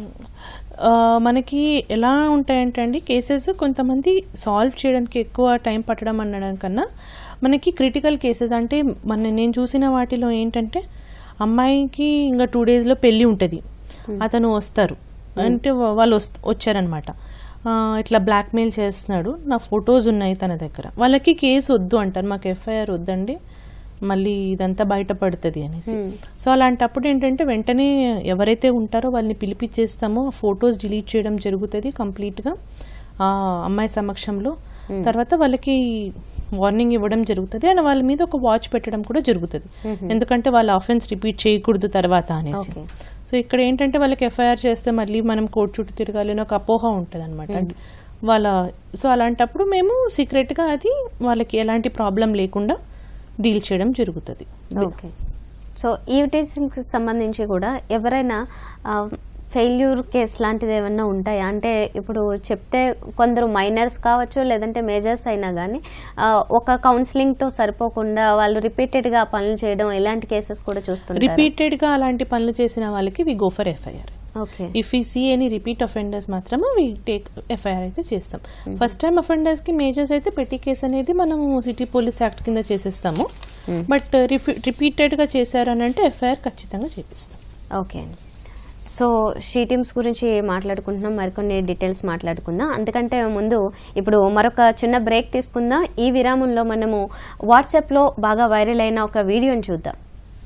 ఆ, మనకి ఎలా ఉంటాయంటే అండి కేసెస్ కొంతమంది సాల్వ్ చేయడానికి ఎక్కువ టైం పట్టడం అనడం కన్నా మనకి క్రిటికల్ కేసెస్ అంటే మన నేను చూసిన వాటిలో ఏంటంటే అమ్మాయికి ఇంకా టూ డేస్లో పెళ్ళి ఉంటుంది అతను వస్తారు అంటే వా- వాళ్ళు వస్- వచ్చారనమాట ఆ, ఇట్లా బ్లాక్మెయిల్ చేస్తున్నాడు నా ఫొటోస్ ఉన్నాయి తన దగ్గర వాళ్ళకి కేసు వద్దు అంటారు మాకు ఎఫ్ఐఆర్ వద్దండి మళ్ళీ ఇదంతా బయటపడుతుంది అనేసి సో అలాంటప్పుడు ఏంటంటే వెంటనే ఎవరైతే ఉంటారో వాళ్ళని పిలిపించేస్తామో ఆ ఫొటోస్ డిలీట్ చేయడం జరుగుతుంది కంప్లీట్గా ఆ అమ్మాయి సమక్షంలో తర్వాత వాళ్ళకి వార్నింగ్ ఇవ్వడం జరుగుతుంది అండ్ వాళ్ళ మీద ఒక వాచ్ పెట్టడం కూడా జరుగుతుంది ఎందుకంటే వాళ్ళ అఫెన్స్ రిపీట్ చేయకూడదు తర్వాత అనేసి Okay. సో ఇక్కడ ఏంటంటే వాళ్ళకి ఎఫ్ఐఆర్ చేస్తే మళ్ళీ మనం కోర్టు చుట్టూ తిరగాలి అని ఒక అపోహ ఉంటుంది అనమాట వాళ్ళ సో అలాంటప్పుడు మేము సీక్రెట్గా అది వాళ్ళకి ఎలాంటి ప్రాబ్లం లేకుండా డీల్ చేయడం జరుగుతుంది ఓకే సో ఈవిటీసింగ్కి సంబంధించి కూడా ఎవరైనా ఫెయిల్యూర్ కేసు లాంటిది ఏమన్నా ఉంటాయా అంటే ఇప్పుడు చెప్తే కొందరు మైనర్స్ కావచ్చు లేదంటే మేజర్స్ అయినా కానీ ఒక కౌన్సిలింగ్తో సరిపోకుండా వాళ్ళు రిపీటెడ్గా పనులు చేయడం ఇలాంటి కేసెస్ కూడా చూస్తుంటారు రిపీటెడ్గా అలాంటి పనులు చేసిన వాళ్ళకి we go for FIR okay if we see any repeat offenders మాత్రమే వి టేక్ ఎఫ్ఐఆర్ అయితే చేస్తాం ఫస్ట్ టైం అఫెండర్స్ కి మేజర్స్ అయితే పెట్టి కేసు అనేది మనం సిటీ పోలీస్ యాక్ట్ కింద చేసేస్తాము బట్ రిపీటెడ్ గా చేశారు అని అంటే ఎఫ్ఐఆర్ ఖచ్చితంగా చేపిస్తాం ఓకే అండి సో షీ టీమ్స్ గురించి మాట్లాడుకుంటున్నాం మరికొన్ని డీటెయిల్స్ మాట్లాడుకుందాం అందుకంటే ముందు ఇప్పుడు మరొక చిన్న బ్రేక్ తీసుకుందాం ఈ విరామంలో మనము వాట్సాప్లో బాగా వైరల్ అయిన ఒక వీడియోని చూద్దాం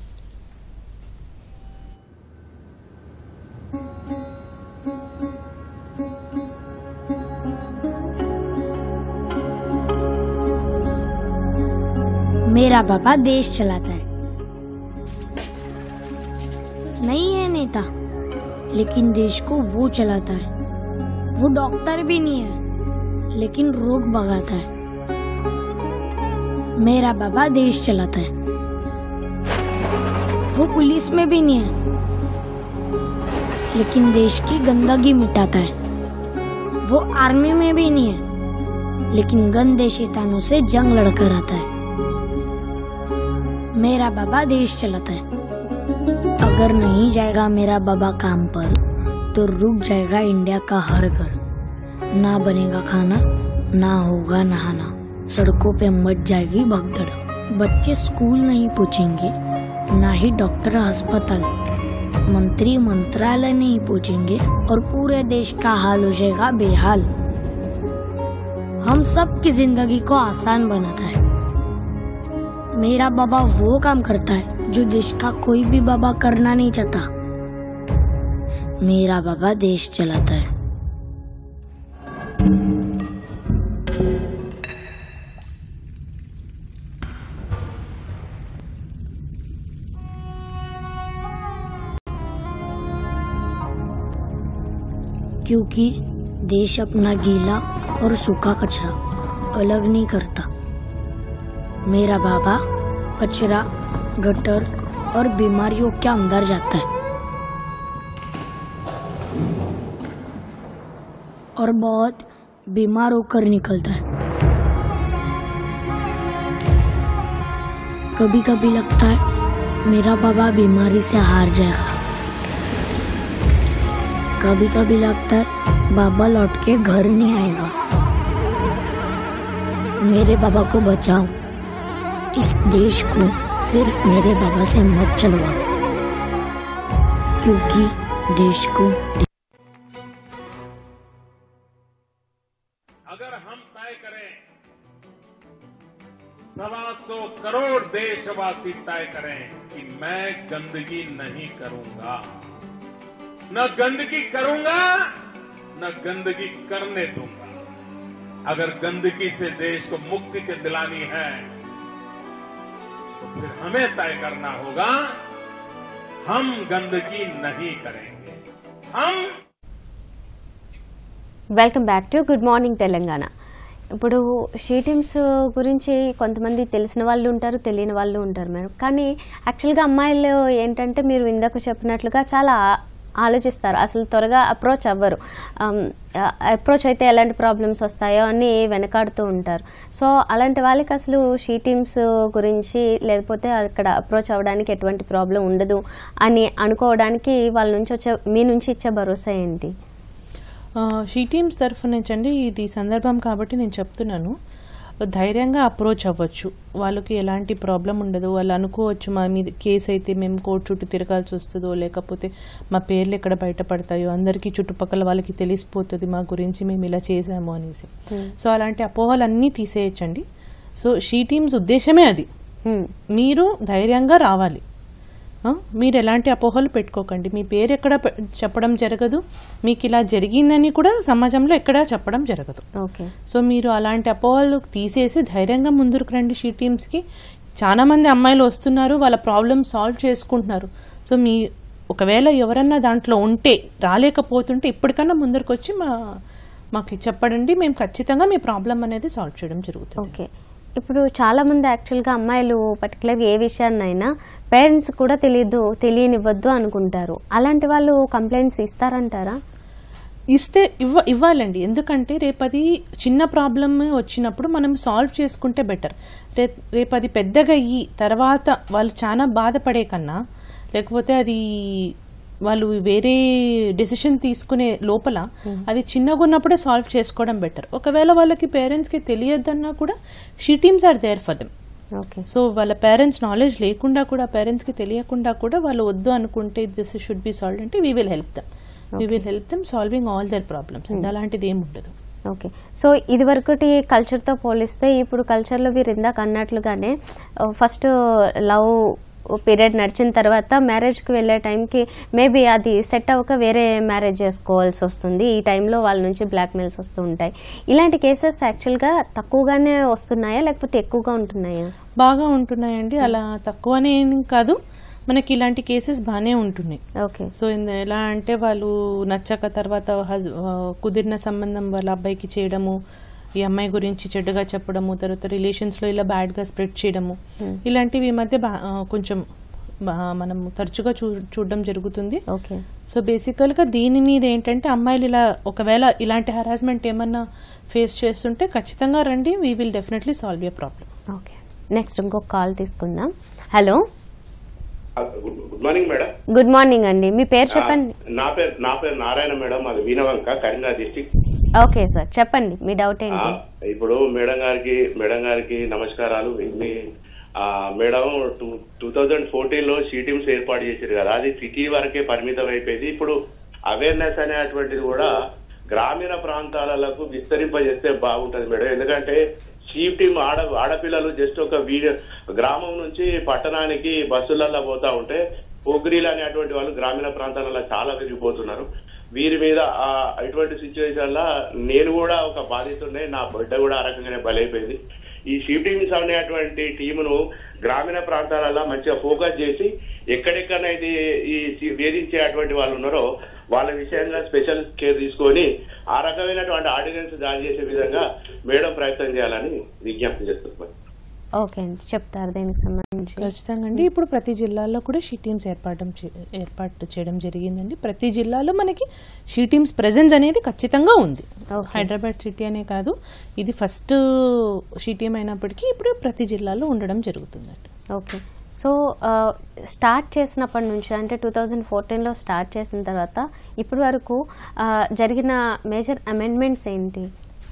मेरा पापा देश चलाता है नहीं है नेता लेकिन देश को वो चलाता है वो डॉक्टर भी नहीं है लेकिन रोग भगाता है मेरा बाबा देश चलाता है वो पुलिस में भी नहीं है लेकिन देश की गंदगी मिटाता है वो आर्मी में भी नहीं है लेकिन गंदे शैतानों से जंग लड़कर आता है मेरा बाबा देश चलाता है अगर नहीं जाएगा मेरा बाबा काम पर तो रुक जाएगा इंडिया का हर घर ना बनेगा खाना ना होगा नहाना सड़कों पे मच जाएगी भगदड़ बच्चे स्कूल नहीं पहुंचेंगे ना ही डॉक्टर अस्पताल मंत्री मंत्रालय नहीं पहुंचेंगे और पूरे देश का हाल हो जाएगा बेहाल हम सब की जिंदगी को आसान बनाता है मेरा बाबा वो काम करता है जो देश का कोई भी बाबा करना नहीं चाहता मेरा बाबा देश चलाता है क्योंकि देश अपना गीला और सूखा कचरा अलग नहीं करता मेरा बाबा कचरा गटर और बीमारियों के अंदर जाता है और बहुत बीमार होकर निकलता है कभी कभी लगता है मेरा बाबा बीमारी से हार जाएगा कभी कभी लगता है बाबा लौट के घर नहीं आएगा मेरे बाबा को बचाओ इस देश को सिर्फ मेरे बाबा से मत चलवाओ क्योंकि देश को अगर हम तय करें सवा सौ करोड़ देशवासी तय करें कि मैं गंदगी नहीं करूंगा न गंदगी करूंगा न गंदगी करने दूंगा अगर गंदगी से देश को मुक्ति के दिलानी है तो फिर हमें तय करना होगा हम गंदगी नहीं करेंगे हम welcome back to good morning Telangana ఇప్పుడు షీటిమ్స్ గురించి కొంతమంది తెలిసిన వాళ్ళు ఉంటారు తెలియని వాళ్ళు ఉంటారు మేడం కానీ యాక్చువల్గా అమ్మాయిలు ఏంటంటే మీరు ఇందాక చెప్పినట్లుగా చాలా ఆ- ఆలోచిస్తారు అసలు త్వరగా అప్రోచ్ అవ్వరు అప్రోచ్ అయితే ఎలాంటి ప్రాబ్లమ్స్ వస్తాయో అని వెనకాడుతూ ఉంటారు సో అలాంటి వాళ్ళకి అసలు షీటిమ్స్ గురించి లేకపోతే అక్కడ అప్రోచ్ అవ్వడానికి ఎటువంటి ప్రాబ్లం ఉండదు అని అనుకోవడానికి వాళ్ళ నుంచి వచ్చే మీ నుంచి ఇచ్చే భరోసా ఏంటి షీ టీమ్స్ తరఫు నుంచి అండి ఇది సందర్భం కాబట్టి నేను చెప్తున్నాను ధైర్యంగా అప్రోచ్ అవ్వచ్చు వాళ్ళకి ఎలాంటి ప్రాబ్లం ఉండదు వాళ్ళు అనుకోవచ్చు మా మీద కేసు అయితే మేము కోర్టు చుట్టూ తిరగాల్సి వస్తుందో లేకపోతే మా పేర్లు ఎక్కడ బయటపడతాయో అందరికీ చుట్టుపక్కల వాళ్ళకి తెలిసిపోతుంది మా గురించి మేము ఇలా చేసాము అనేసి సో అలాంటి అపోహలన్నీ తీసేయచ్చండి సో షీ టీమ్స్ ఉద్దేశమే అది Hmm. మీరు ధైర్యంగా రావాలి ఆ? మీరు ఎలాంటి అపోహలు పెట్టుకోకండి మీ పేరు ఎక్కడ పె- చెప్పడం జరగదు మీకు ఇలా జరిగిందని కూడా సమాజంలో ఎక్కడా చెప్పడం జరగదు ఓకే సో మీరు అలాంటి అపోహలు తీసేసి ధైర్యంగా ముందుకు రండి షీ టీమ్స్కి చాలా మంది అమ్మాయిలు వస్తున్నారు వాళ్ళ ప్రాబ్లమ్ సాల్వ్ చేసుకుంటున్నారు సో మీ ఒకవేళ ఎవరన్నా దాంట్లో ఉంటే రాలేకపోతుంటే ఇప్పటికన్నా ముందరకు వచ్చి మా మాకు చెప్పడండి మేము ఖచ్చితంగా మీ ప్రాబ్లం అనేది సాల్వ్ చేయడం జరుగుతుంది ఓకే ఇప్పుడు చాలా మంది యాక్చువల్గా అమ్మాయిలు పర్టికులర్గా ఏ విషయాన్నైనా పేరెంట్స్ కూడా తెలియదు తెలియనివ్వద్దు అనుకుంటారు అలాంటి వాళ్ళు కంప్లైంట్స్ ఇస్తారంటారా ఇస్తే ఇవ్వ ఇవ్వాలండి ఎందుకంటే రేపది చిన్న ప్రాబ్లమ్ వచ్చినప్పుడు మనం సాల్వ్ చేసుకుంటే బెటర్ రే రేపది పెద్దగా అయ్యి తర్వాత వాళ్ళు చాలా బాధపడే కన్నా లేకపోతే అది వాళ్ళు వేరే డెసిషన్ తీసుకునే లోపల అది చిన్నగా ఉన్నప్పుడే సాల్వ్ చేసుకోవడం బెటర్ ఒకవేళ వాళ్ళకి పేరెంట్స్కి తెలియద్దన్నా కూడా she teams are there for them okay so వాళ్ళ పేరెంట్స్ నాలెడ్జ్ లేకుండా కూడా పేరెంట్స్కి తెలియకుండా కూడా వాళ్ళు వద్దు అనుకుంటే దిస్ షుడ్ బి సాల్వ్ అంటే we will help them we will help them solving all their problems and అలాంటిది ఏమి ఉండదు ఓకే సో ఇది వరకటి కల్చర్తో పోలిస్తే ఇప్పుడు కల్చర్లో మీరు ఇందాక అన్నట్లుగానే ఫస్ట్ లవ్ పీరియడ్ నడిచిన తర్వాత మ్యారేజ్కి వెళ్ళే టైంకి మేబీ అది సెట్ అవ్వక వేరే మ్యారేజ్ చేసుకోవాల్సి వస్తుంది ఈ టైంలో వాళ్ళ నుంచి బ్లాక్మెయిల్స్ వస్తూ ఉంటాయి ఇలాంటి కేసెస్ యాక్చువల్గా తక్కువగానే వస్తున్నాయా లేకపోతే ఎక్కువగా ఉంటున్నాయా బాగా ఉంటున్నాయండి అలా తక్కువనే ఏం కాదు మనకి ఇలాంటి కేసెస్ బాగానే ఉంటున్నాయి ఓకే సో ఇంద- ఎలా అంటే వాళ్ళు నచ్చక తర్వాత హజ్ ఆ, కుదిరిన సంబంధం వాళ్ళ అబ్బాయికి చేయడము ఈ అమ్మాయి గురించి చెడ్డగా చెప్పడము తర్వాత రిలేషన్స్లో ఇలా బ్యాడ్గా స్ప్రెడ్ చేయడము ఇలాంటివి ఈ మధ్య బా- ఆ, కొంచెం బా- మనం తరచుగా చూ చూడడం జరుగుతుంది ఓకే సో బేసికల్గా దీని మీద ఏంటంటే అమ్మాయిలు ఇలా ఒకవేళ ఇలాంటి హరాస్మెంట్ ఏమన్నా ఫేస్ చేస్తుంటే ఖచ్చితంగా రండి we will definitely solve your problem okay next ఇంకొక కాల్ తీసుకుందాం hello good good morning madam good morning అండి మీ పేరు చెప్పండి నా పేరు నా పేరు నారాయణ మేడం అది Veenavanka Karimnagar district okay sir చెప్పండి మీ డౌట్ ఏంటి ఇప్పుడు మేడం గారికి మేడం గారికి నమస్కారాలు మీ ఆ, madam two two thousand fourteen లో షీటిమ్స్ ఏర్పాటు చేశారు కదా అది సిటీ వరకే పరిమితం అయిపోయింది ఇప్పుడు అవేర్నెస్ అనేటువంటిది కూడా గ్రామీణ ప్రాంతాలకు విస్తరింపజేస్తే బాగుంటది మేడం ఎందుకంటే షీప్ టీమ్ ఆడ ఆడపిల్లలు జస్ట్ ఒక వీడియో గ్రామం నుంచి పట్టణానికి బస్సులలో పోతా ఉంటే పోగ్రీలు అనేటువంటి వాళ్ళు గ్రామీణ ప్రాంతాలలో చాలా విరిగిపోతున్నారు వీరి మీద ఆ ఇటువంటి సిచ్యువేషన్ లా నేను కూడా ఒక బాధితుండే నా బిడ్డ కూడా ఆ రకంగానే బలైపోయింది ఈ షీప్ టీమ్స్ అనేటువంటి టీమును గ్రామీణ ప్రాంతాలలో మంచిగా ఫోకస్ చేసి ఎక్కడెక్కడైతే ఈ సి- వేధించే అటువంటి వాళ్ళు ఉన్నారో వాళ్ళ విషయంగా స్పెషల్ కేర్ తీసుకొని ఆ రకమైనటువంటి ఆర్డినెన్స్ జారీ చేసే విధంగా మేడం ప్రయత్నం చేయాలని విజ్ఞప్తి చేస్తున్నాను ఓకే అండి చెప్తారు దీనికి సంబంధించి ఖచ్చితంగా అండి ఇప్పుడు ప్రతి జిల్లాలో కూడా షీ టీమ్స్ ఏర్పాటు ఏర్పాటు చేయడం జరిగిందండి ప్రతి జిల్లాలో మనకి షీ టీమ్స్ ప్రెజెన్స్ అనేది ఖచ్చితంగా ఉంది Okay. హైదరాబాద్ సిటీ అనే కాదు ఇది ఫస్ట్ షీ టీమ్ అయినప్పటికీ ఇప్పుడు ప్రతి జిల్లాలో ఉండడం జరుగుతుందండి ఓకే సో ఆ, స్టార్ట్ చేసినప్పటి నుంచి అంటే టూ థౌజండ్ ఫోర్టీన్లో స్టార్ట్ చేసిన తర్వాత ఇప్పటి వరకు ఆ, జరిగిన మేజర్ అమెండ్మెంట్స్ ఏంటి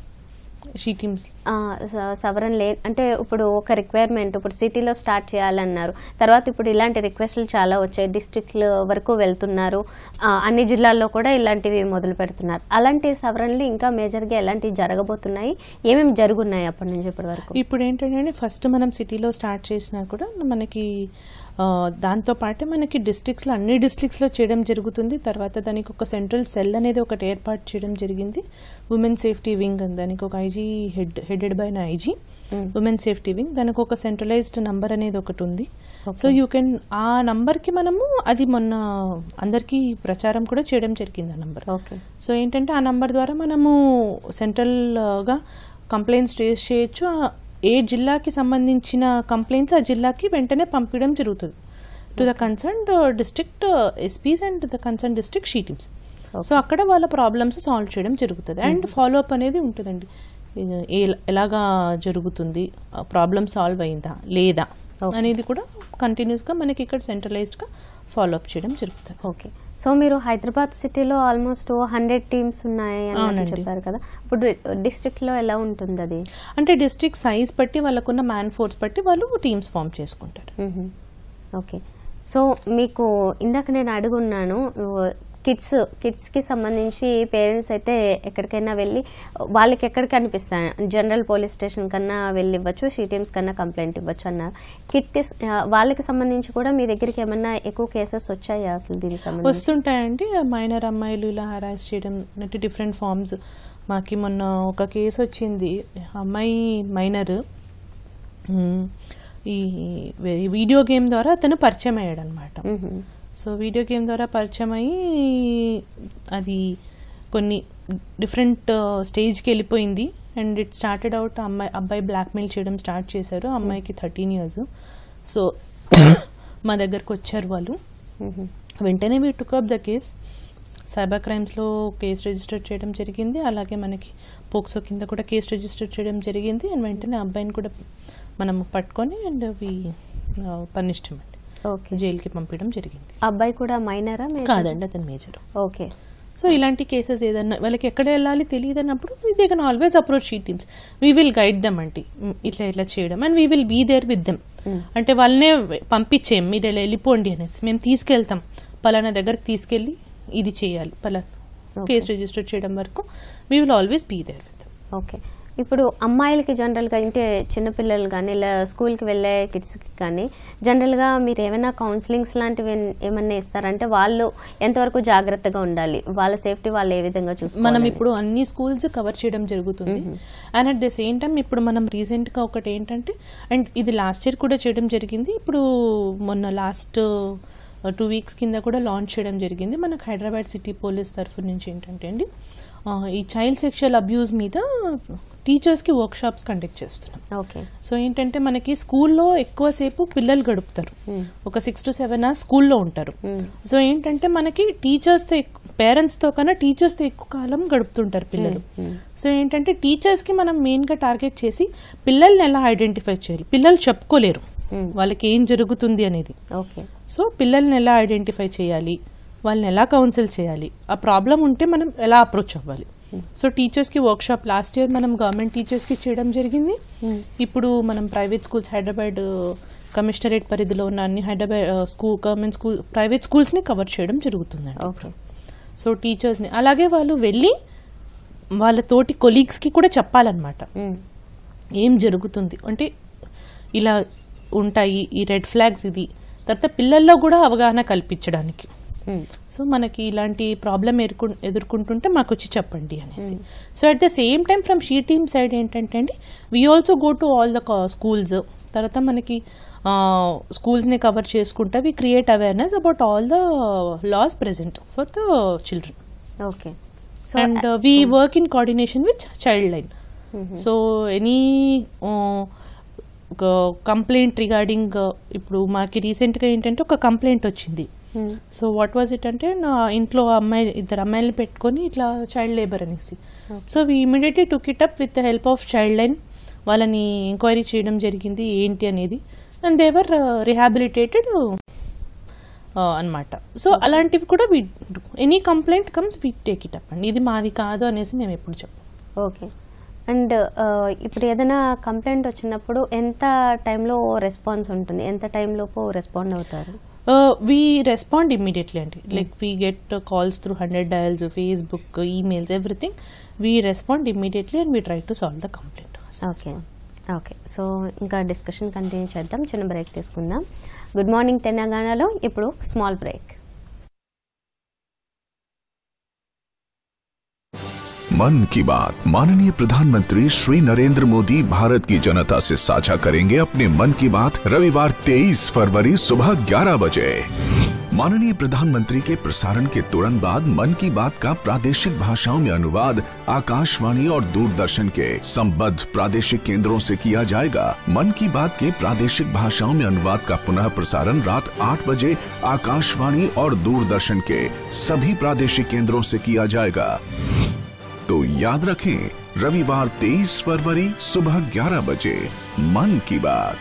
షీ టీమ్స్ ఆ, స- సవరణ లే అంటే ఇప్పుడు ఒక రిక్వైర్మెంట్ ఇప్పుడు సిటీలో స్టార్ట్ చేయాలన్నారు తర్వాత ఇప్పుడు ఇలాంటి రిక్వెస్ట్లు చాలా వచ్చాయి డిస్ట్రిక్ట్ల వరకు వెళ్తున్నారు ఆ, అన్ని జిల్లాల్లో కూడా ఇలాంటివి మొదలు పెడుతున్నారు అలాంటి సవరణలు ఇంకా మేజర్గా ఎలాంటివి జరగబోతున్నాయి ఏమేమి జరుగున్నాయి అప్పటి నుంచి ఇప్పటి వరకు ఇప్పుడు ఏంటంటే ఫస్ట్ మనం సిటీలో స్టార్ట్ చేసినా కూడా మనకి ఆ, దాంతో పాటే మనకి డిస్ట్రిక్ట్స్లో అన్ని డిస్ట్రిక్ట్స్లో చేయడం జరుగుతుంది తర్వాత దానికి ఒక సెంట్రల్ సెల్ అనేది ఒకటి ఏర్పాటు చేయడం జరిగింది ఉమెన్ సేఫ్టీ వింగ్ అని దానికి ఒక IG head headed by IG women safety wing దానికి ఒక సెంట్రలైజ్డ్ నంబర్ అనేది ఒకటి ఉంది సో యూ కెన్ ఆ నంబర్కి మనము అది మొన్న అందరికీ ప్రచారం కూడా చేయడం జరిగింది ఆ నంబర్ ఓకే సో ఏంటంటే ఆ నంబర్ ద్వారా మనము సెంట్రల్గా కంప్లైంట్స్ రేస్ చేయొచ్చు ఆ ఏ జిల్లాకి సంబంధించిన కంప్లైంట్స్ ఆ జిల్లాకి వెంటనే పంపించడం జరుగుతుంది to the concern district SPs and the concern district she teams so అక్కడ వాళ్ళ ప్రాబ్లమ్స్ సాల్వ్ చేయడం జరుగుతుంది అండ్ ఫాలో అప్ అనేది ఉంటుందండి ఇది ఏ- ఎలాగా జరుగుతుంది ప్రాబ్లమ్ సాల్వ్ అయిందా లేదా అనేది కూడా కంటిన్యూస్గా మనకి ఇక్కడ సెంట్రలైజ్డ్గా ఫాలో అప్ చేయడం జరుగుతుంది ఓకే సో మీరు హైదరాబాద్ సిటీలో ఆల్మోస్ట్ హండ్రెడ్ టీమ్స్ ఉన్నాయి అని అవునండి. చెప్పారు కదా ఇప్పుడు డిస్ట్రిక్ట్ లో ఎలా ఉంటుంది అది అంటే డిస్ట్రిక్ట్ సైజ్ బట్టి వాళ్ళకున్న మ్యాన్ ఫోర్స్ బట్టి వాళ్ళు టీమ్స్ ఫామ్ చేసుకుంటారు మ్మ్. ఓకే సో మీకు ఇందాక నేను అడుగున్నాను కిడ్స్ కిడ్స్కి సంబంధించి పేరెంట్స్ అయితే ఎక్కడికైనా వెళ్ళి వాళ్ళకి ఎక్కడ కనిపిస్తాయి జనరల్ పోలీస్ స్టేషన్ కన్నా వెళ్ళి ఇవ్వచ్చు షీ టీమ్స్ కన్నా కంప్లైంట్ ఇవ్వచ్చు అన్నారు కిడ్స్కి వాళ్ళకి సంబంధించి కూడా మీ దగ్గరికి ఏమన్నా ఎక్కువ కేసెస్ వచ్చాయా అసలు దీనికి సంబంధించి వస్తుంటాయండి మైనర్ అమ్మాయిలు ఇలా హరాస్ చేయడం అంటే డిఫరెంట్ ఫార్మ్స్ మాకి మొన్న ఒక కేసు వచ్చింది అమ్మాయి మైనర్ ఈ వే- వీడియో గేమ్ ద్వారా అతను పరిచయం అయ్యాడు అనమాట మ్మ్. సో వీడియో గేమ్ ద్వారా పరిచయం అయ్యి అది కొన్ని డిఫరెంట్ స్టేజ్కి వెళ్ళిపోయింది అండ్ ఇట్ స్టార్టెడ్ అవుట్ అమ్మాయి అబ్బాయి బ్లాక్మెయిల్ చేయడం స్టార్ట్ చేశారు అమ్మాయికి థర్టీన్ ఇయర్స్ సో మా దగ్గరకు వచ్చారు వాళ్ళు మ్మ్. వెంటనే we took up the case cyber క్రైమ్స్లో కేసు రిజిస్టర్ చేయడం జరిగింది అలాగే మనకి పోక్సో కింద కూడా కేసు రిజిస్టర్ చేయడం జరిగింది అండ్ వెంటనే అబ్బాయిని కూడా మనం పట్టుకొని అండ్ వి పనిష్డ్ అండి ఓకే జైలుకి పంపించడం జరిగింది అబ్బాయి కూడా మైనరా కాదండి అతను మేజర్ ఓకే సో ఇలాంటి కేసెస్ ఏదన్నా వాళ్ళకి ఎక్కడ వెళ్ళాలి తెలియదు అన్నప్పుడు they can always approach she teams we will guide them అండి మ్, ఇట్లా ఇట్లా చేయడం and we will be there with them అంటే వాళ్ళనే పంపించేం మీరు ఇలా వెళ్ళిపోండి అనేసి మేము తీసుకెళ్తాం పలానా దగ్గరికి తీసుకెళ్ళి ఇది చేయాలి పలానా కేసు రిజిస్టర్ చేయడం వరకు we will always be there with okay ఇప్పుడు అమ్మాయిలకి జనరల్గా ఇంటే చిన్నపిల్లలు కానీ ఇలా స్కూల్కి వెళ్ళే కిడ్స్కి కానీ జనరల్గా మీరు ఏమైనా కౌన్సిలింగ్స్ లాంటివి ఏం- ఏమన్నా ఇస్తారంటే వాళ్ళు ఎంతవరకు జాగ్రత్తగా ఉండాలి వాళ్ళ సేఫ్టీ వాళ్ళు ఏ విధంగా మనం చూసుకోవాలి ఇప్పుడు అన్ని స్కూల్స్ కవర్ చేయడం జరుగుతుంది and at the same time ఇప్పుడు మనం రీసెంట్ గా ఒకటి ఏంటంటే అండ్ ఇది లాస్ట్ ఇయర్ కూడా చేయడం జరిగింది ఇప్పుడు మొన్న లాస్ట్ టూ వీక్స్ కింద కూడా లాంచ్ చేయడం జరిగింది మనకు హైదరాబాద్ సిటీ పోలీస్ తరఫు నుంచి ఏంటంటే అండి ఆ, ఈ చైల్డ్ సెక్షువల్ అబ్యూస్ మీద టీచర్స్కి వర్క్ షాప్స్ కండక్ట్ చేస్తున్నాం ఓకే సో ఏంటంటే మనకి స్కూల్లో ఎక్కువసేపు పిల్లలు గడుపుతారు ఒక సిక్స్ టు సెవెన్ అవర్స్ స్కూల్లో ఉంటారు సో ఏంటంటే మనకి టీచర్స్తో పేరెంట్స్తో కన్నా టీచర్స్తో ఎక్కువ కాలం గడుపుతుంటారు పిల్లలు సో ఏంటంటే టీచర్స్కి మనం మెయిన్గా టార్గెట్ చేసి పిల్లల్ని ఎలా ఐడెంటిఫై చేయాలి పిల్లలు చెప్పుకోలేరు వాళ్ళకి ఏం జరుగుతుంది అనేది ఓకే సో పిల్లల్ని ఎలా ఐడెంటిఫై చేయాలి వాళ్ళని ఎలా కౌన్సిల్ చేయాలి ఆ ప్రాబ్లం ఉంటే మనం ఎలా అప్రోచ్ అవ్వాలి సో టీచర్స్కి వర్క్షాప్ లాస్ట్ ఇయర్ మనం గవర్నమెంట్ టీచర్స్కి చేయడం జరిగింది ఇప్పుడు మనం ప్రైవేట్ స్కూల్స్ హైదరాబాద్ కమిషనరేట్ పరిధిలో ఉన్న అన్ని Hyderabad school government school private స్కూల్స్ని కవర్ చేయడం జరుగుతుందండి ఓకే సో టీచర్స్ని అలాగే వాళ్ళు వెళ్ళి వాళ్ళ తోటి కొలీగ్స్కి కూడా చెప్పాలన్నమాట ఏం జరుగుతుంది అంటే ఇలా ఉంటాయి ఈ రెడ్ ఫ్లాగ్స్ ఇది తర్వాత పిల్లల్లో కూడా అవగాహన కల్పించడానికి సో మనకి ఇలాంటి ప్రాబ్లం ఎదుర్కొ ఎదుర్కొంటుంటే మాకు వచ్చి చెప్పండి అనేసి so at the same time from she team side ఏంటంటే అండి we also go to all the schools తర్వాత మనకి స్కూల్స్ని కవర్ చేసుకుంటా we create awareness about all the laws present for the children okay so and we work in coordination with child line so any complaint regarding ఇప్పుడు మాకి రీసెంట్గా ఏంటంటే ఒక complaint వచ్చింది సో వాట్ వాజ్ ఇట్ అంటే నా ఇంట్లో అమ్మాయి ఇద్దరు అమ్మాయిలు పెట్టుకొని ఇట్లా చైల్డ్ లేబర్ అనేసి so we immediately took it up with the help of child line వాళ్ళని ఎంక్వైరీ చేయడం జరిగింది ఏంటి అనేది అండ్ దేవర్ రిహాబిలిటేటెడ్ అనమాట సో అలాంటివి కూడా we any complaint comes we take it up అండి ఇది మాది కాదు అనేసి మేము ఎప్పుడు చెప్పం ఓకే అండ్ ఇప్పుడు ఏదైనా కంప్లైంట్ వచ్చినప్పుడు ఎంత టైంలో రెస్పాన్స్ ఉంటుంది ఎంత టైంలోపు రెస్పాండ్ అవుతారు వీ రెస్పాండ్ ఇమ్మీడియట్లీ అండి like we get calls through hundred dials Facebook emails everything we respond immediately and we try to solve the complaint okay okay so ఇంకా డిస్కషన్ కంటిన్యూ చేద్దాం చిన్న బ్రేక్ తీసుకుందాం good morning తెలంగాణలో ఇప్పుడు small break मन की बात माननीय प्रधानमंत्री श्री नरेंद्र मोदी भारत की जनता से साझा करेंगे अपने मन की बात रविवार 23 फरवरी सुबह 11 बजे माननीय प्रधानमंत्री के प्रसारण के तुरंत बाद मन की बात का प्रादेशिक भाषाओं में अनुवाद आकाशवाणी और दूरदर्शन के संबद्ध प्रादेशिक केंद्रों से किया जाएगा मन की बात के प्रादेशिक भाषाओं में अनुवाद का पुनः प्रसारण रात 8 बजे आकाशवाणी और दूरदर्शन के सभी प्रादेशिक केंद्रों से किया जाएगा तो याद रखें रविवार 23 फरवरी सुबह 11 बजे मन की बात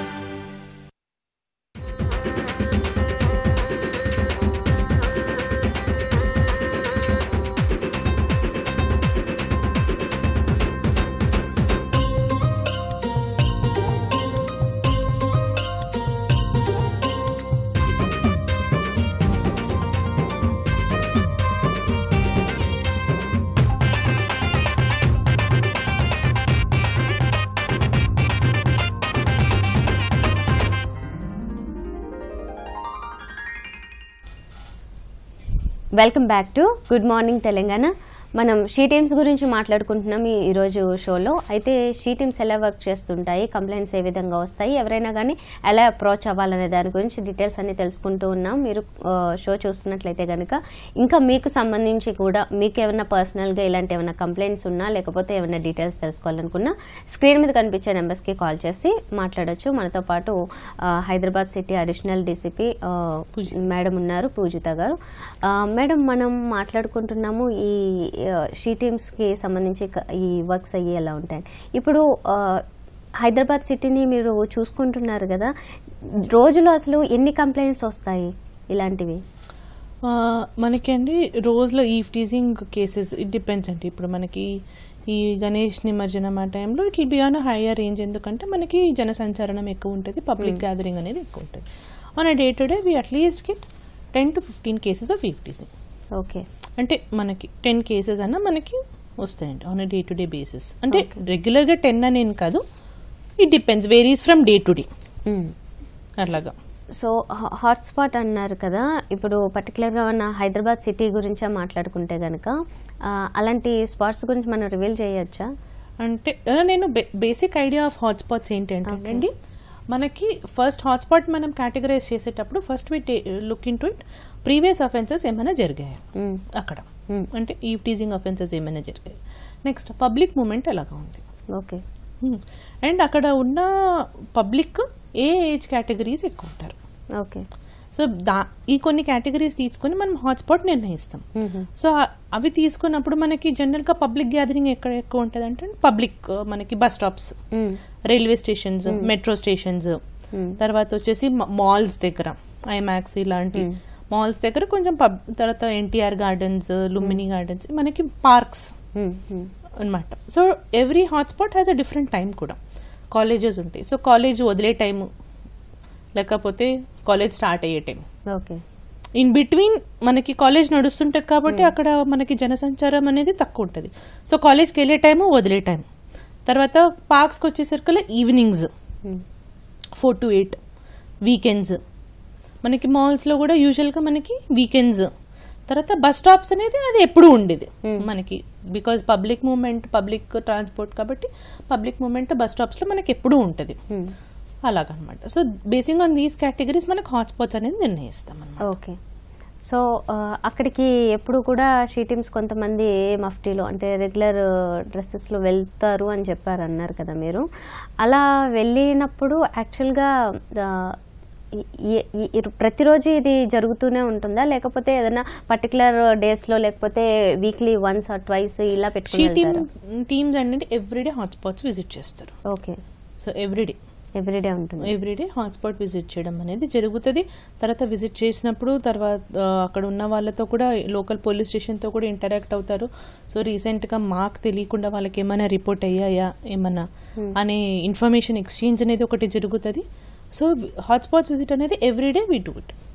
welcome back to good morning Telangana మనం షీ టీమ్స్ గురించి మాట్లాడుకుంటున్నాం ఈ ఈరోజు షోలో అయితే షీ టీమ్స్ ఎలా వర్క్ చేస్తుంటాయి కంప్లైంట్స్ ఏ విధంగా వస్తాయి ఎవరైనా కానీ ఎలా అప్రోచ్ అవ్వాలనే దాని గురించి డీటెయిల్స్ అన్ని తెలుసుకుంటూ ఉన్నాం మీరు ఆ, షో చూస్తున్నట్లయితే కనుక ఇంకా మీకు సంబంధించి కూడా మీకు ఏమైనా పర్సనల్గా ఇలాంటి ఏమైనా కంప్లైంట్స్ ఉన్నా లేకపోతే ఏమైనా డీటెయిల్స్ తెలుసుకోవాలనుకున్నా స్క్రీన్ మీద కనిపించే నెంబర్స్కి కాల్ చేసి మాట్లాడొచ్చు మనతో పాటు ఆ, Hyderabad city additional DCP madam ఉన్నారు పూజిత గారు ఆ, మేడం మనం మాట్లాడుకుంటున్నాము ఈ ఆ, షీ టీమ్స్కి సంబంధించి క- ఈ వర్క్స్ అయ్యి ఎలా ఉంటాయి ఇప్పుడు ఆ, హైదరాబాద్ సిటీని మీరు చూసుకుంటున్నారు కదా రోజులో అసలు ఎన్ని కంప్లైంట్స్ వస్తాయి ఇలాంటివి ఆ, మనకి అండి రోజులో ఈ టీజింగ్ కేసెస్ ఇట్ డిపెండ్స్ అండి ఇప్పుడు మనకి ఈ గణేష్ నిమజ్జనం ఆ టైంలో it will be on higher range ఎందుకంటే మనకి జనసంచారణం ఎక్కువ ఉంటుంది పబ్లిక్ గ్యాదరింగ్ అనేది ఎక్కువ ఉంటుంది on day to day we at least get ten to fifteen cases of eve teasing okay అంటే మనకి టెన్ కేసెస్ అన్న మనకి వస్తాయండి on day to day basis అంటే రెగ్యులర్గా టెన్ అనేం కాదు it depends varies from day to day అట్లాగా సో హాట్స్పాట్ అన్నారు కదా ఇప్పుడు పర్టికులర్గా మన హైదరాబాద్ సిటీ గురించే మాట్లాడుకుంటే కనుక అలాంటి స్పాట్స్ గురించి మనం రివీల్ చేయొచ్చా అంటే ఆ, నేను బేసిక్ ఐడియా ఆఫ్ హాట్స్పాట్స్ ఏంటంటే అండి మనకి ఫస్ట్ హాట్స్పాట్ మనం కేటగరైజ్ చేసేటప్పుడు first we look into it previous offences ఏమైనా జరిగాయి అక్కడ అంటే ఈ టీజింగ్ అఫెన్సెస్ ఏమైనా జరిగాయి నెక్స్ట్ పబ్లిక్ మూమెంట్ ఎలాగా ఉంది ఓకే అండ్ అక్కడ ఉన్న పబ్లిక్ ఏ ఏజ్ కేటగిరీస్ ఎక్కువ ఉంటారు ఓకే సో దా ఈ కొన్ని కేటగిరీస్ తీసుకొని మనం హాట్స్పాట్ నిర్ణయిస్తాం సో ఆ- అవి తీసుకున్నప్పుడు మనకి జనరల్గా పబ్లిక్ గ్యాదరింగ్ ఎక్కడ ఎక్కువ ఉంటుంది అంటే పబ్లిక్ మనకి bus stops railway stations metro stations తర్వాత వచ్చేసి మాల్స్ దగ్గర ఐమాక్స్ ఇలాంటి మాల్స్ దగ్గర కొంచెం పబ్ తర్వాత ఎన్టీఆర్ గార్డెన్స్ లుంబిని గార్డెన్స్ మనకి పార్క్స్ అన్నమాట so every hotspot has a different time కూడా కాలేజెస్ ఉంటాయి సో కాలేజ్ వదిలే టైము లేకపోతే కాలేజ్ స్టార్ట్ అయ్యే టైం ఓకే ఇన్ బిట్వీన్ మనకి కాలేజ్ నడుస్తుంటది కాబట్టి అక్కడ మనకి జనసంచారం అనేది తక్కువ ఉంటుంది సో కాలేజ్కి వెళ్ళే టైము వదిలే టైం తర్వాత పార్క్స్కి వచ్చేసరికి evenings four to eight weekends మనకి మాల్స్లో కూడా యూజువల్గా మనకి వీకెండ్స్ తర్వాత బస్ స్టాప్స్ అనేది అది ఎప్పుడు ఉండేది మనకి because public movement public transport కాబట్టి పబ్లిక్ మూమెంట్ బస్ స్టాప్స్లో మనకి ఎప్పుడూ ఉంటుంది అలాగనమాట so basing on these categories మనకు హాట్స్పాట్స్ అనేది నిర్ణయిస్తాం అన్నమాట ఓకే సో ఆ, అక్కడికి ఎప్పుడు కూడా షీ టీమ్స్ కొంతమంది మఫ్టీలో అంటే రెగ్యులర్ డ్రెస్సెస్లో వెళ్తారు అని చెప్పారు అన్నారు కదా మీరు అలా వెళ్ళినప్పుడు యాక్చువల్గా ఆ, ఈ- ఈ- ఈ- ఈ- ప్రతిరోజు ఇది జరుగుతూనే ఉంటుందా లేకపోతే ఏదైనా పర్టికులర్ డేస్లో లేకపోతే వీక్లీ వన్స్ ఆర్ ట్వైస్ ఇలా షీ పెట్టుకుని టీమ్ వెళ్తారా? టీమ్స్ అంటే ఎవ్రీడే హాట్స్పాట్స్ విజిట్ చేస్తారు ఓకే సో ఎవ్రీడే ఎవ్రీడే ఉంటుంది ఎవ్రీడే హాట్స్పాట్ విజిట్ చేయడం అనేది జరుగుతుంది తర్వాత విజిట్ చేసినప్పుడు తర్వాత ఆ, అక్కడ ఉన్న వాళ్ళతో కూడా లోకల్ పోలీస్ స్టేషన్తో కూడా ఇంటరాక్ట్ అవుతారు సో రీసెంట్గా మాకు తెలియకుండా వాళ్ళకి ఏమైనా రిపోర్ట్ అయ్యాయా ఏమన్నా అనే ఇన్ఫర్మేషన్ ఎక్స్చేంజ్ అనేది ఒకటి జరుగుతుంది సో హాట్స్పాట్స్ విజిట్ అనేది everyday we do it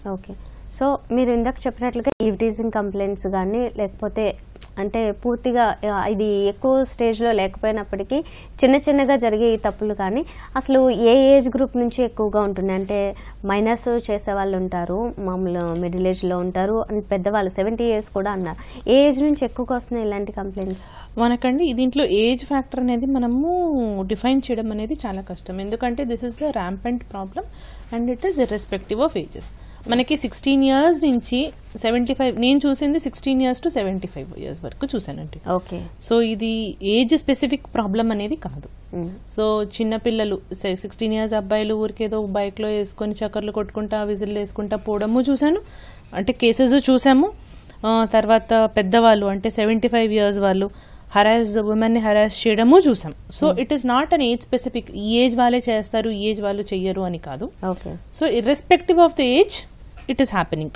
okay so మీరు ఇందాక చెప్పినట్లుగా ఈవిటీజింగ్ కంప్లైంట్స్ కానీ లేకపోతే అంటే పూర్తిగా ఆ, ఇది ఎక్కువ స్టేజ్లో లేకపోయినప్పటికీ చిన్న చిన్నగా జరిగే ఈ తప్పులు కానీ అసలు ఏ ఏజ్ గ్రూప్ నుంచి ఎక్కువగా ఉంటుంది అంటే మైనస్ చేసే వాళ్ళు ఉంటారు మామూలు మిడిల్ ఏజ్లో ఉంటారు అండ్ పెద్దవాళ్ళు సెవెంటీ ఇయర్స్ కూడా అన్నారు ఏ ఏజ్ నుంచి ఎక్కువగా వస్తున్నాయి ఇలాంటి కంప్లైంట్స్ మనకండి దీంట్లో ఏజ్ ఫ్యాక్టర్ అనేది మనము డిఫైన్ చేయడం అనేది చాలా కష్టం ఎందుకంటే this is a rampant problem and it is irrespective of ages మనకి సిక్స్టీన్ ఇయర్స్ నుంచి సెవెంటీ ఫైవ్ నేను చూసింది sixteen years to seventy five years వరకు చూసానండి ఓకే సో ఇది ఏజ్ స్పెసిఫిక్ ప్రాబ్లం అనేది కాదు సో చిన్న పిల్లలు సిక్స్టీన్ ఇయర్స్ అబ్బాయిలు ఊరికేదో బైక్లో వేసుకొని చక్కర్లు కొట్టుకుంటా విజిల్ వేసుకుంటా పోవడము చూశాను అంటే కేసెస్ చూసాము ఆ, తర్వాత పెద్దవాళ్ళు అంటే సెవెంటీ ఫైవ్ ఇయర్స్ వాళ్ళు హరాస్ ఉమెన్ని హరాస్ చేయడము చూసాం so it is not an age specific ఈ ఏజ్ వాళ్ళే చేస్తారు ఈ ఏజ్ వాళ్ళు చెయ్యరు అని కాదు okay so irrespective of the age it is happening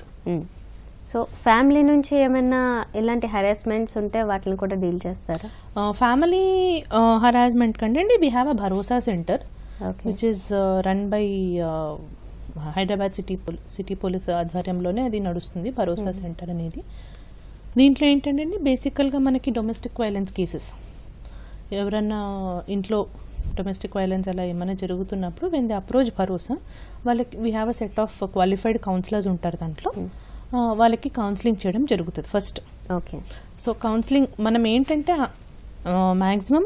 so family నుంచి ఏమైనా ఇలాంటి హెరాస్మెంట్స్ ఉంటే వాటిని కూడా డీల్ చేస్తారా ఫ్యామిలీ హరాస్మెంట్ కంటే అండి we have a Bharosa centre okay which is run by Hyderabad city పోల్ సిటీ పోలీస్ ఆధ్వర్యంలోనే అది నడుస్తుంది భరోసా సెంటర్ అనేది దీంట్లో ఏంటంటే బేసికల్గా మనకి డొమెస్టిక్ వైలెన్స్ కేసెస్ ఎవరన్నా ఇంట్లో డొమెస్టిక్ వైలెన్స్ అలా ఏమైనా జరుగుతున్నప్పుడు వెన్ ది అప్రోచ్ భరోసా వాళ్ళకి we have a set of qualified counsellors ఉంటారు దాంట్లో ఆ, వాళ్ళకి కౌన్సిలింగ్ చేయడం జరుగుతుంది ఫస్ట్ ఓకే సో కౌన్సిలింగ్ మనం ఏంటంటే మ్యాక్సిమం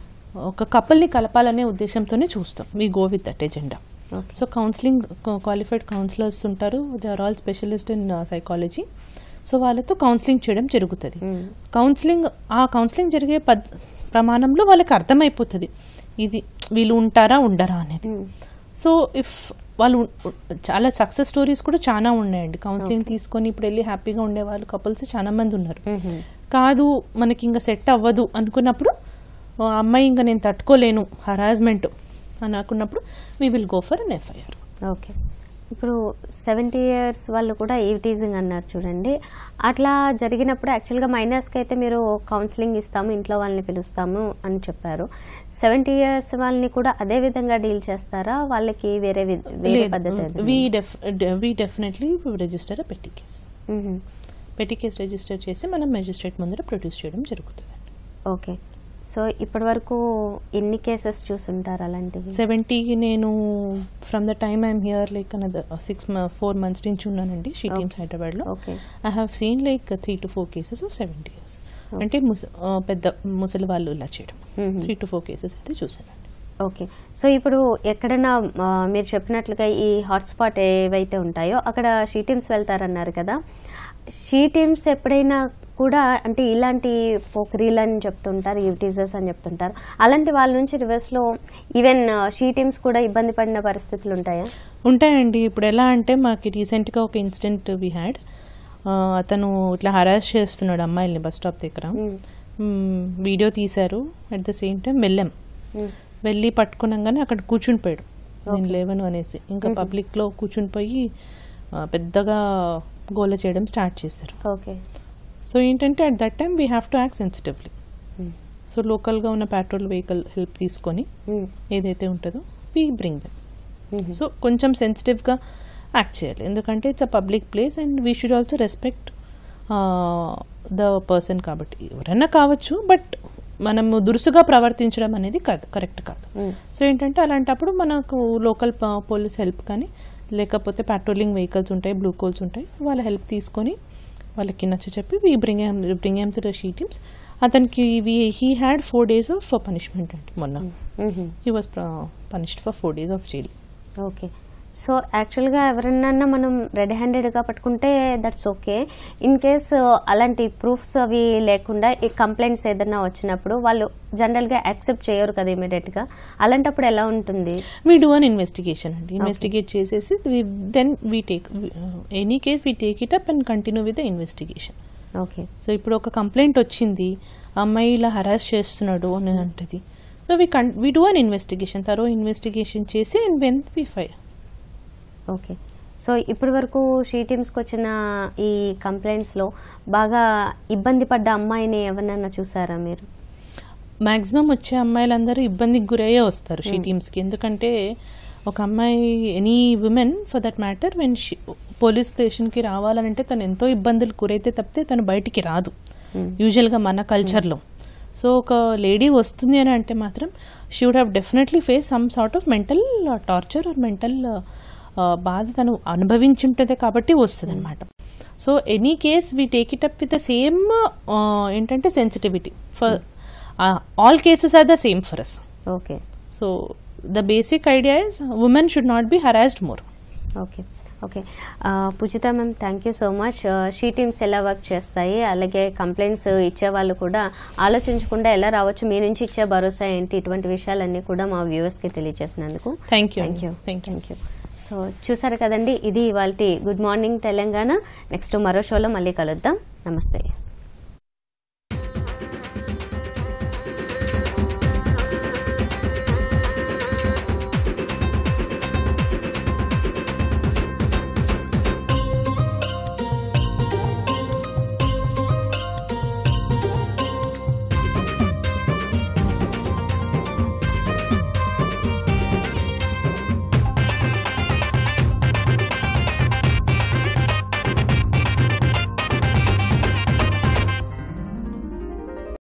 ఒక కపుల్ని కలపాలనే ఉద్దేశంతోనే చూస్తాం we go with that agenda okay so counselling qualified counsellors ఉంటారు they are all specialist in psychology so వాళ్ళతో కౌన్సిలింగ్ చేయడం జరుగుతుంది కౌన్సిలింగ్ ఆ కౌన్సిలింగ్ జరిగే పద్ ప్రమాణంలో వాళ్ళకి అర్థమైపోతుంది ఇది వీళ్ళు ఉంటారా ఉండరా అనేది సో ఇఫ్ వాళ్ళు ఉ- చాలా సక్సెస్ స్టోరీస్ కూడా చాలా ఉన్నాయండి కౌన్సిలింగ్ తీసుకొని ఇప్పుడు వెళ్ళి హ్యాపీగా ఉండే వాళ్ళు కపుల్స్ చాలా మంది ఉన్నారు కాదు మనకి ఇంకా సెట్ అవ్వదు అనుకున్నప్పుడు ఆ అమ్మాయి ఇంకా నేను తట్టుకోలేను హరాస్మెంట్ అని అనుకున్నప్పుడు we will go for an FIR okay ఇప్పుడు సెవెంటీ ఇయర్స్ వాళ్ళు కూడా ఈవిటీజింగ్ అన్నారు చూడండి అట్లా జరిగినప్పుడు యాక్చువల్గా మైనర్స్కి అయితే మీరు కౌన్సిలింగ్ ఇస్తాము ఇంట్లో వాళ్ళని పిలుస్తాము అని చెప్పారు సెవెంటీ ఇయర్స్ వాళ్ళని కూడా అదే విధంగా డీల్ చేస్తారా వాళ్ళకి వేరే వి- వేరే పద్ధతి ఏదైనా? We def we definitely register పెట్టి కేస్ మ్మ్. పెట్టి కేస్ రిజిస్టర్ చేసి మనం మెజిస్ట్రేట్ ముందర ప్రొడ్యూస్ చేయడం జరుగుతుంది ఓకే సో ఇప్పటి వరకు ఎన్ని కేసెస్ చూసుంటారు అలాంటివి సెవెంటీకి నేను from the time I'm here like another six four months నుంచి ఉన్నానండి షీ టీమ్స్ హైదరాబాద్లో okay I have seen like three to four cases of seventy years అంటే ముస- ఆ, పెద్ద ముసలి వాళ్ళు ఇలా చేయడం hmm. Three to four cases అయితే చూసానండి ఓకే సో ఇప్పుడు ఎక్కడైనా ఆ, మీరు చెప్పినట్లుగా ఈ హాట్స్పాట్ ఏవైతే ఉంటాయో అక్కడ షీ టీమ్స్ వెళ్తారన్నారు కదా షీ టీమ్స్ ఎప్పుడైనా కూడా అంటే ఇలాంటి ఫోక్ రీల్ అని చెప్తుంటారు యూటీజర్స్ అని చెప్తుంటారు అలాంటి వాళ్ళ నుంచి రివర్స్లో ఈవెన్ షీ టీమ్స్ కూడా ఇబ్బంది పడిన పరిస్థితులు ఉంటాయా ఉంటాయండి ఇప్పుడు ఎలా అంటే మాకు రీసెంట్గా ఒక ఇన్సిడెంట్ వి హ్యాడ్ అతను ఇట్లా హరాస్ చేస్తున్నాడు అమ్మాయిల్ని బస్ స్టాప్ దగ్గర మ్మ్, వీడియో తీశారు అట్ ద సేమ్ టైం వెళ్ళాం వెళ్ళి పట్టుకున్నాగానే అక్కడ కూర్చుని పోయాడు నేను లేవను అనేసి ఇంకా పబ్లిక్లో కూర్చుని పోయి ఆ, పెద్దగా గోల చేయడం స్టార్ట్ చేశారు ఓకే సో ఏంటంటే at that time we have to act sensitively so లోకల్గా ఉన్న పెట్రోల్ వెహికల్ హెల్ప్ తీసుకొని ఏదైతే ఉంటుందో వీ బ్రింగ్ దెమ్ సో కొంచెం సెన్సిటివ్గా యాక్ట్ చేయాలి ఎందుకంటే it's a public place and we should also respect the person కాబట్టి ఎవరైనా కావచ్చు బట్ మనము దురుసుగా ప్రవర్తించడం అనేది కాదు కరెక్ట్ కాదు సో ఏంటంటే అలాంటప్పుడు మనకు లోకల్ పోలీస్ హెల్ప్ కానీ లేకపోతే పెట్రోలింగ్ వెహికల్స్ ఉంటాయి బ్లూ కోల్స్ ఉంటాయి వాళ్ళ హెల్ప్ తీసుకొని వాళ్ళకి నచ్చ చెప్పి we bring bring em to the She teams అతనికి he had four days of punishment అండి మొన్న he was punished for four days of jail okay so యాక్చువల్గా ఎవరన్నా మనం రెడ్ హ్యాండెడ్గా పట్టుకుంటే దట్స్ ఓకే ఇన్ కేస్ అలాంటి ప్రూఫ్స్ అవి లేకుండా ఈ కంప్లైంట్స్ ఏదైనా వచ్చినప్పుడు వాళ్ళు జనరల్గా యాక్సెప్ట్ చేయరు కదా ఇమీడియట్గా అలాంటప్పుడు ఎలా ఉంటుంది వీ డూ అన్ ఇన్వెస్టిగేషన్ అండి ఇన్వెస్టిగేట్ చేసేసి then we take any case we take it up and continue with the investigation okay so ఇప్పుడు ఒక కంప్లైంట్ వచ్చింది అమ్మాయి ఇలా హరాస్ చేస్తున్నాడు అని అంటది so we can we do an investigation through investigation చేసి and when we file okay so ఇప్పటి వరకు షీ టీమ్స్కి వచ్చిన ఈ కంప్లైంట్స్లో బాగా ఇబ్బంది పడ్డ అమ్మాయిని ఎవరినన్నా చూసారా మీరు మాక్సిమం వచ్చే అమ్మాయిలందరూ ఇబ్బందికి గురయ్యే వస్తారు షీ టీమ్స్కి ఎందుకంటే ఒక అమ్మాయి any women for that matter when police స్టేషన్కి రావాలంటే తను ఎంతో ఇబ్బందులు గురైతే తప్పితే తను బయటికి రాదు యూజువల్గా మన కల్చర్లో సో ఒక లేడీ వస్తుంది అని అంటే మాత్రం she would have definitely face some sort of mental torture or mental బాధ తను అనుభవించి ఉంటుంది కాబట్టి వస్తుంది అనమాట so any case we take it up with the same ఏంటంటే sensitivity for all cases are the same for us okay so the basic idea is women should not be harassed more okay okay ఆ, Pujitha ma'am thank you so much she teams ఎలా work చేస్తాయి అలాగే complaints ఇచ్చే వాళ్ళు కూడా ఆలోచించకుండా ఎలా రావచ్చు మీ నుంచి ఇచ్చే భరోసా ఏంటి ఇటువంటి విషయాలన్నీ కూడా మా వ్యూవర్స్కి తెలియజేసినందుకు thank you thank you thank you thank you so చూసారు కదండి ఇది ఇవాళ గుడ్ మార్నింగ్ తెలంగాణ నెక్స్ట్ మరో షోలో మళ్ళీ కలుద్దాం నమస్తే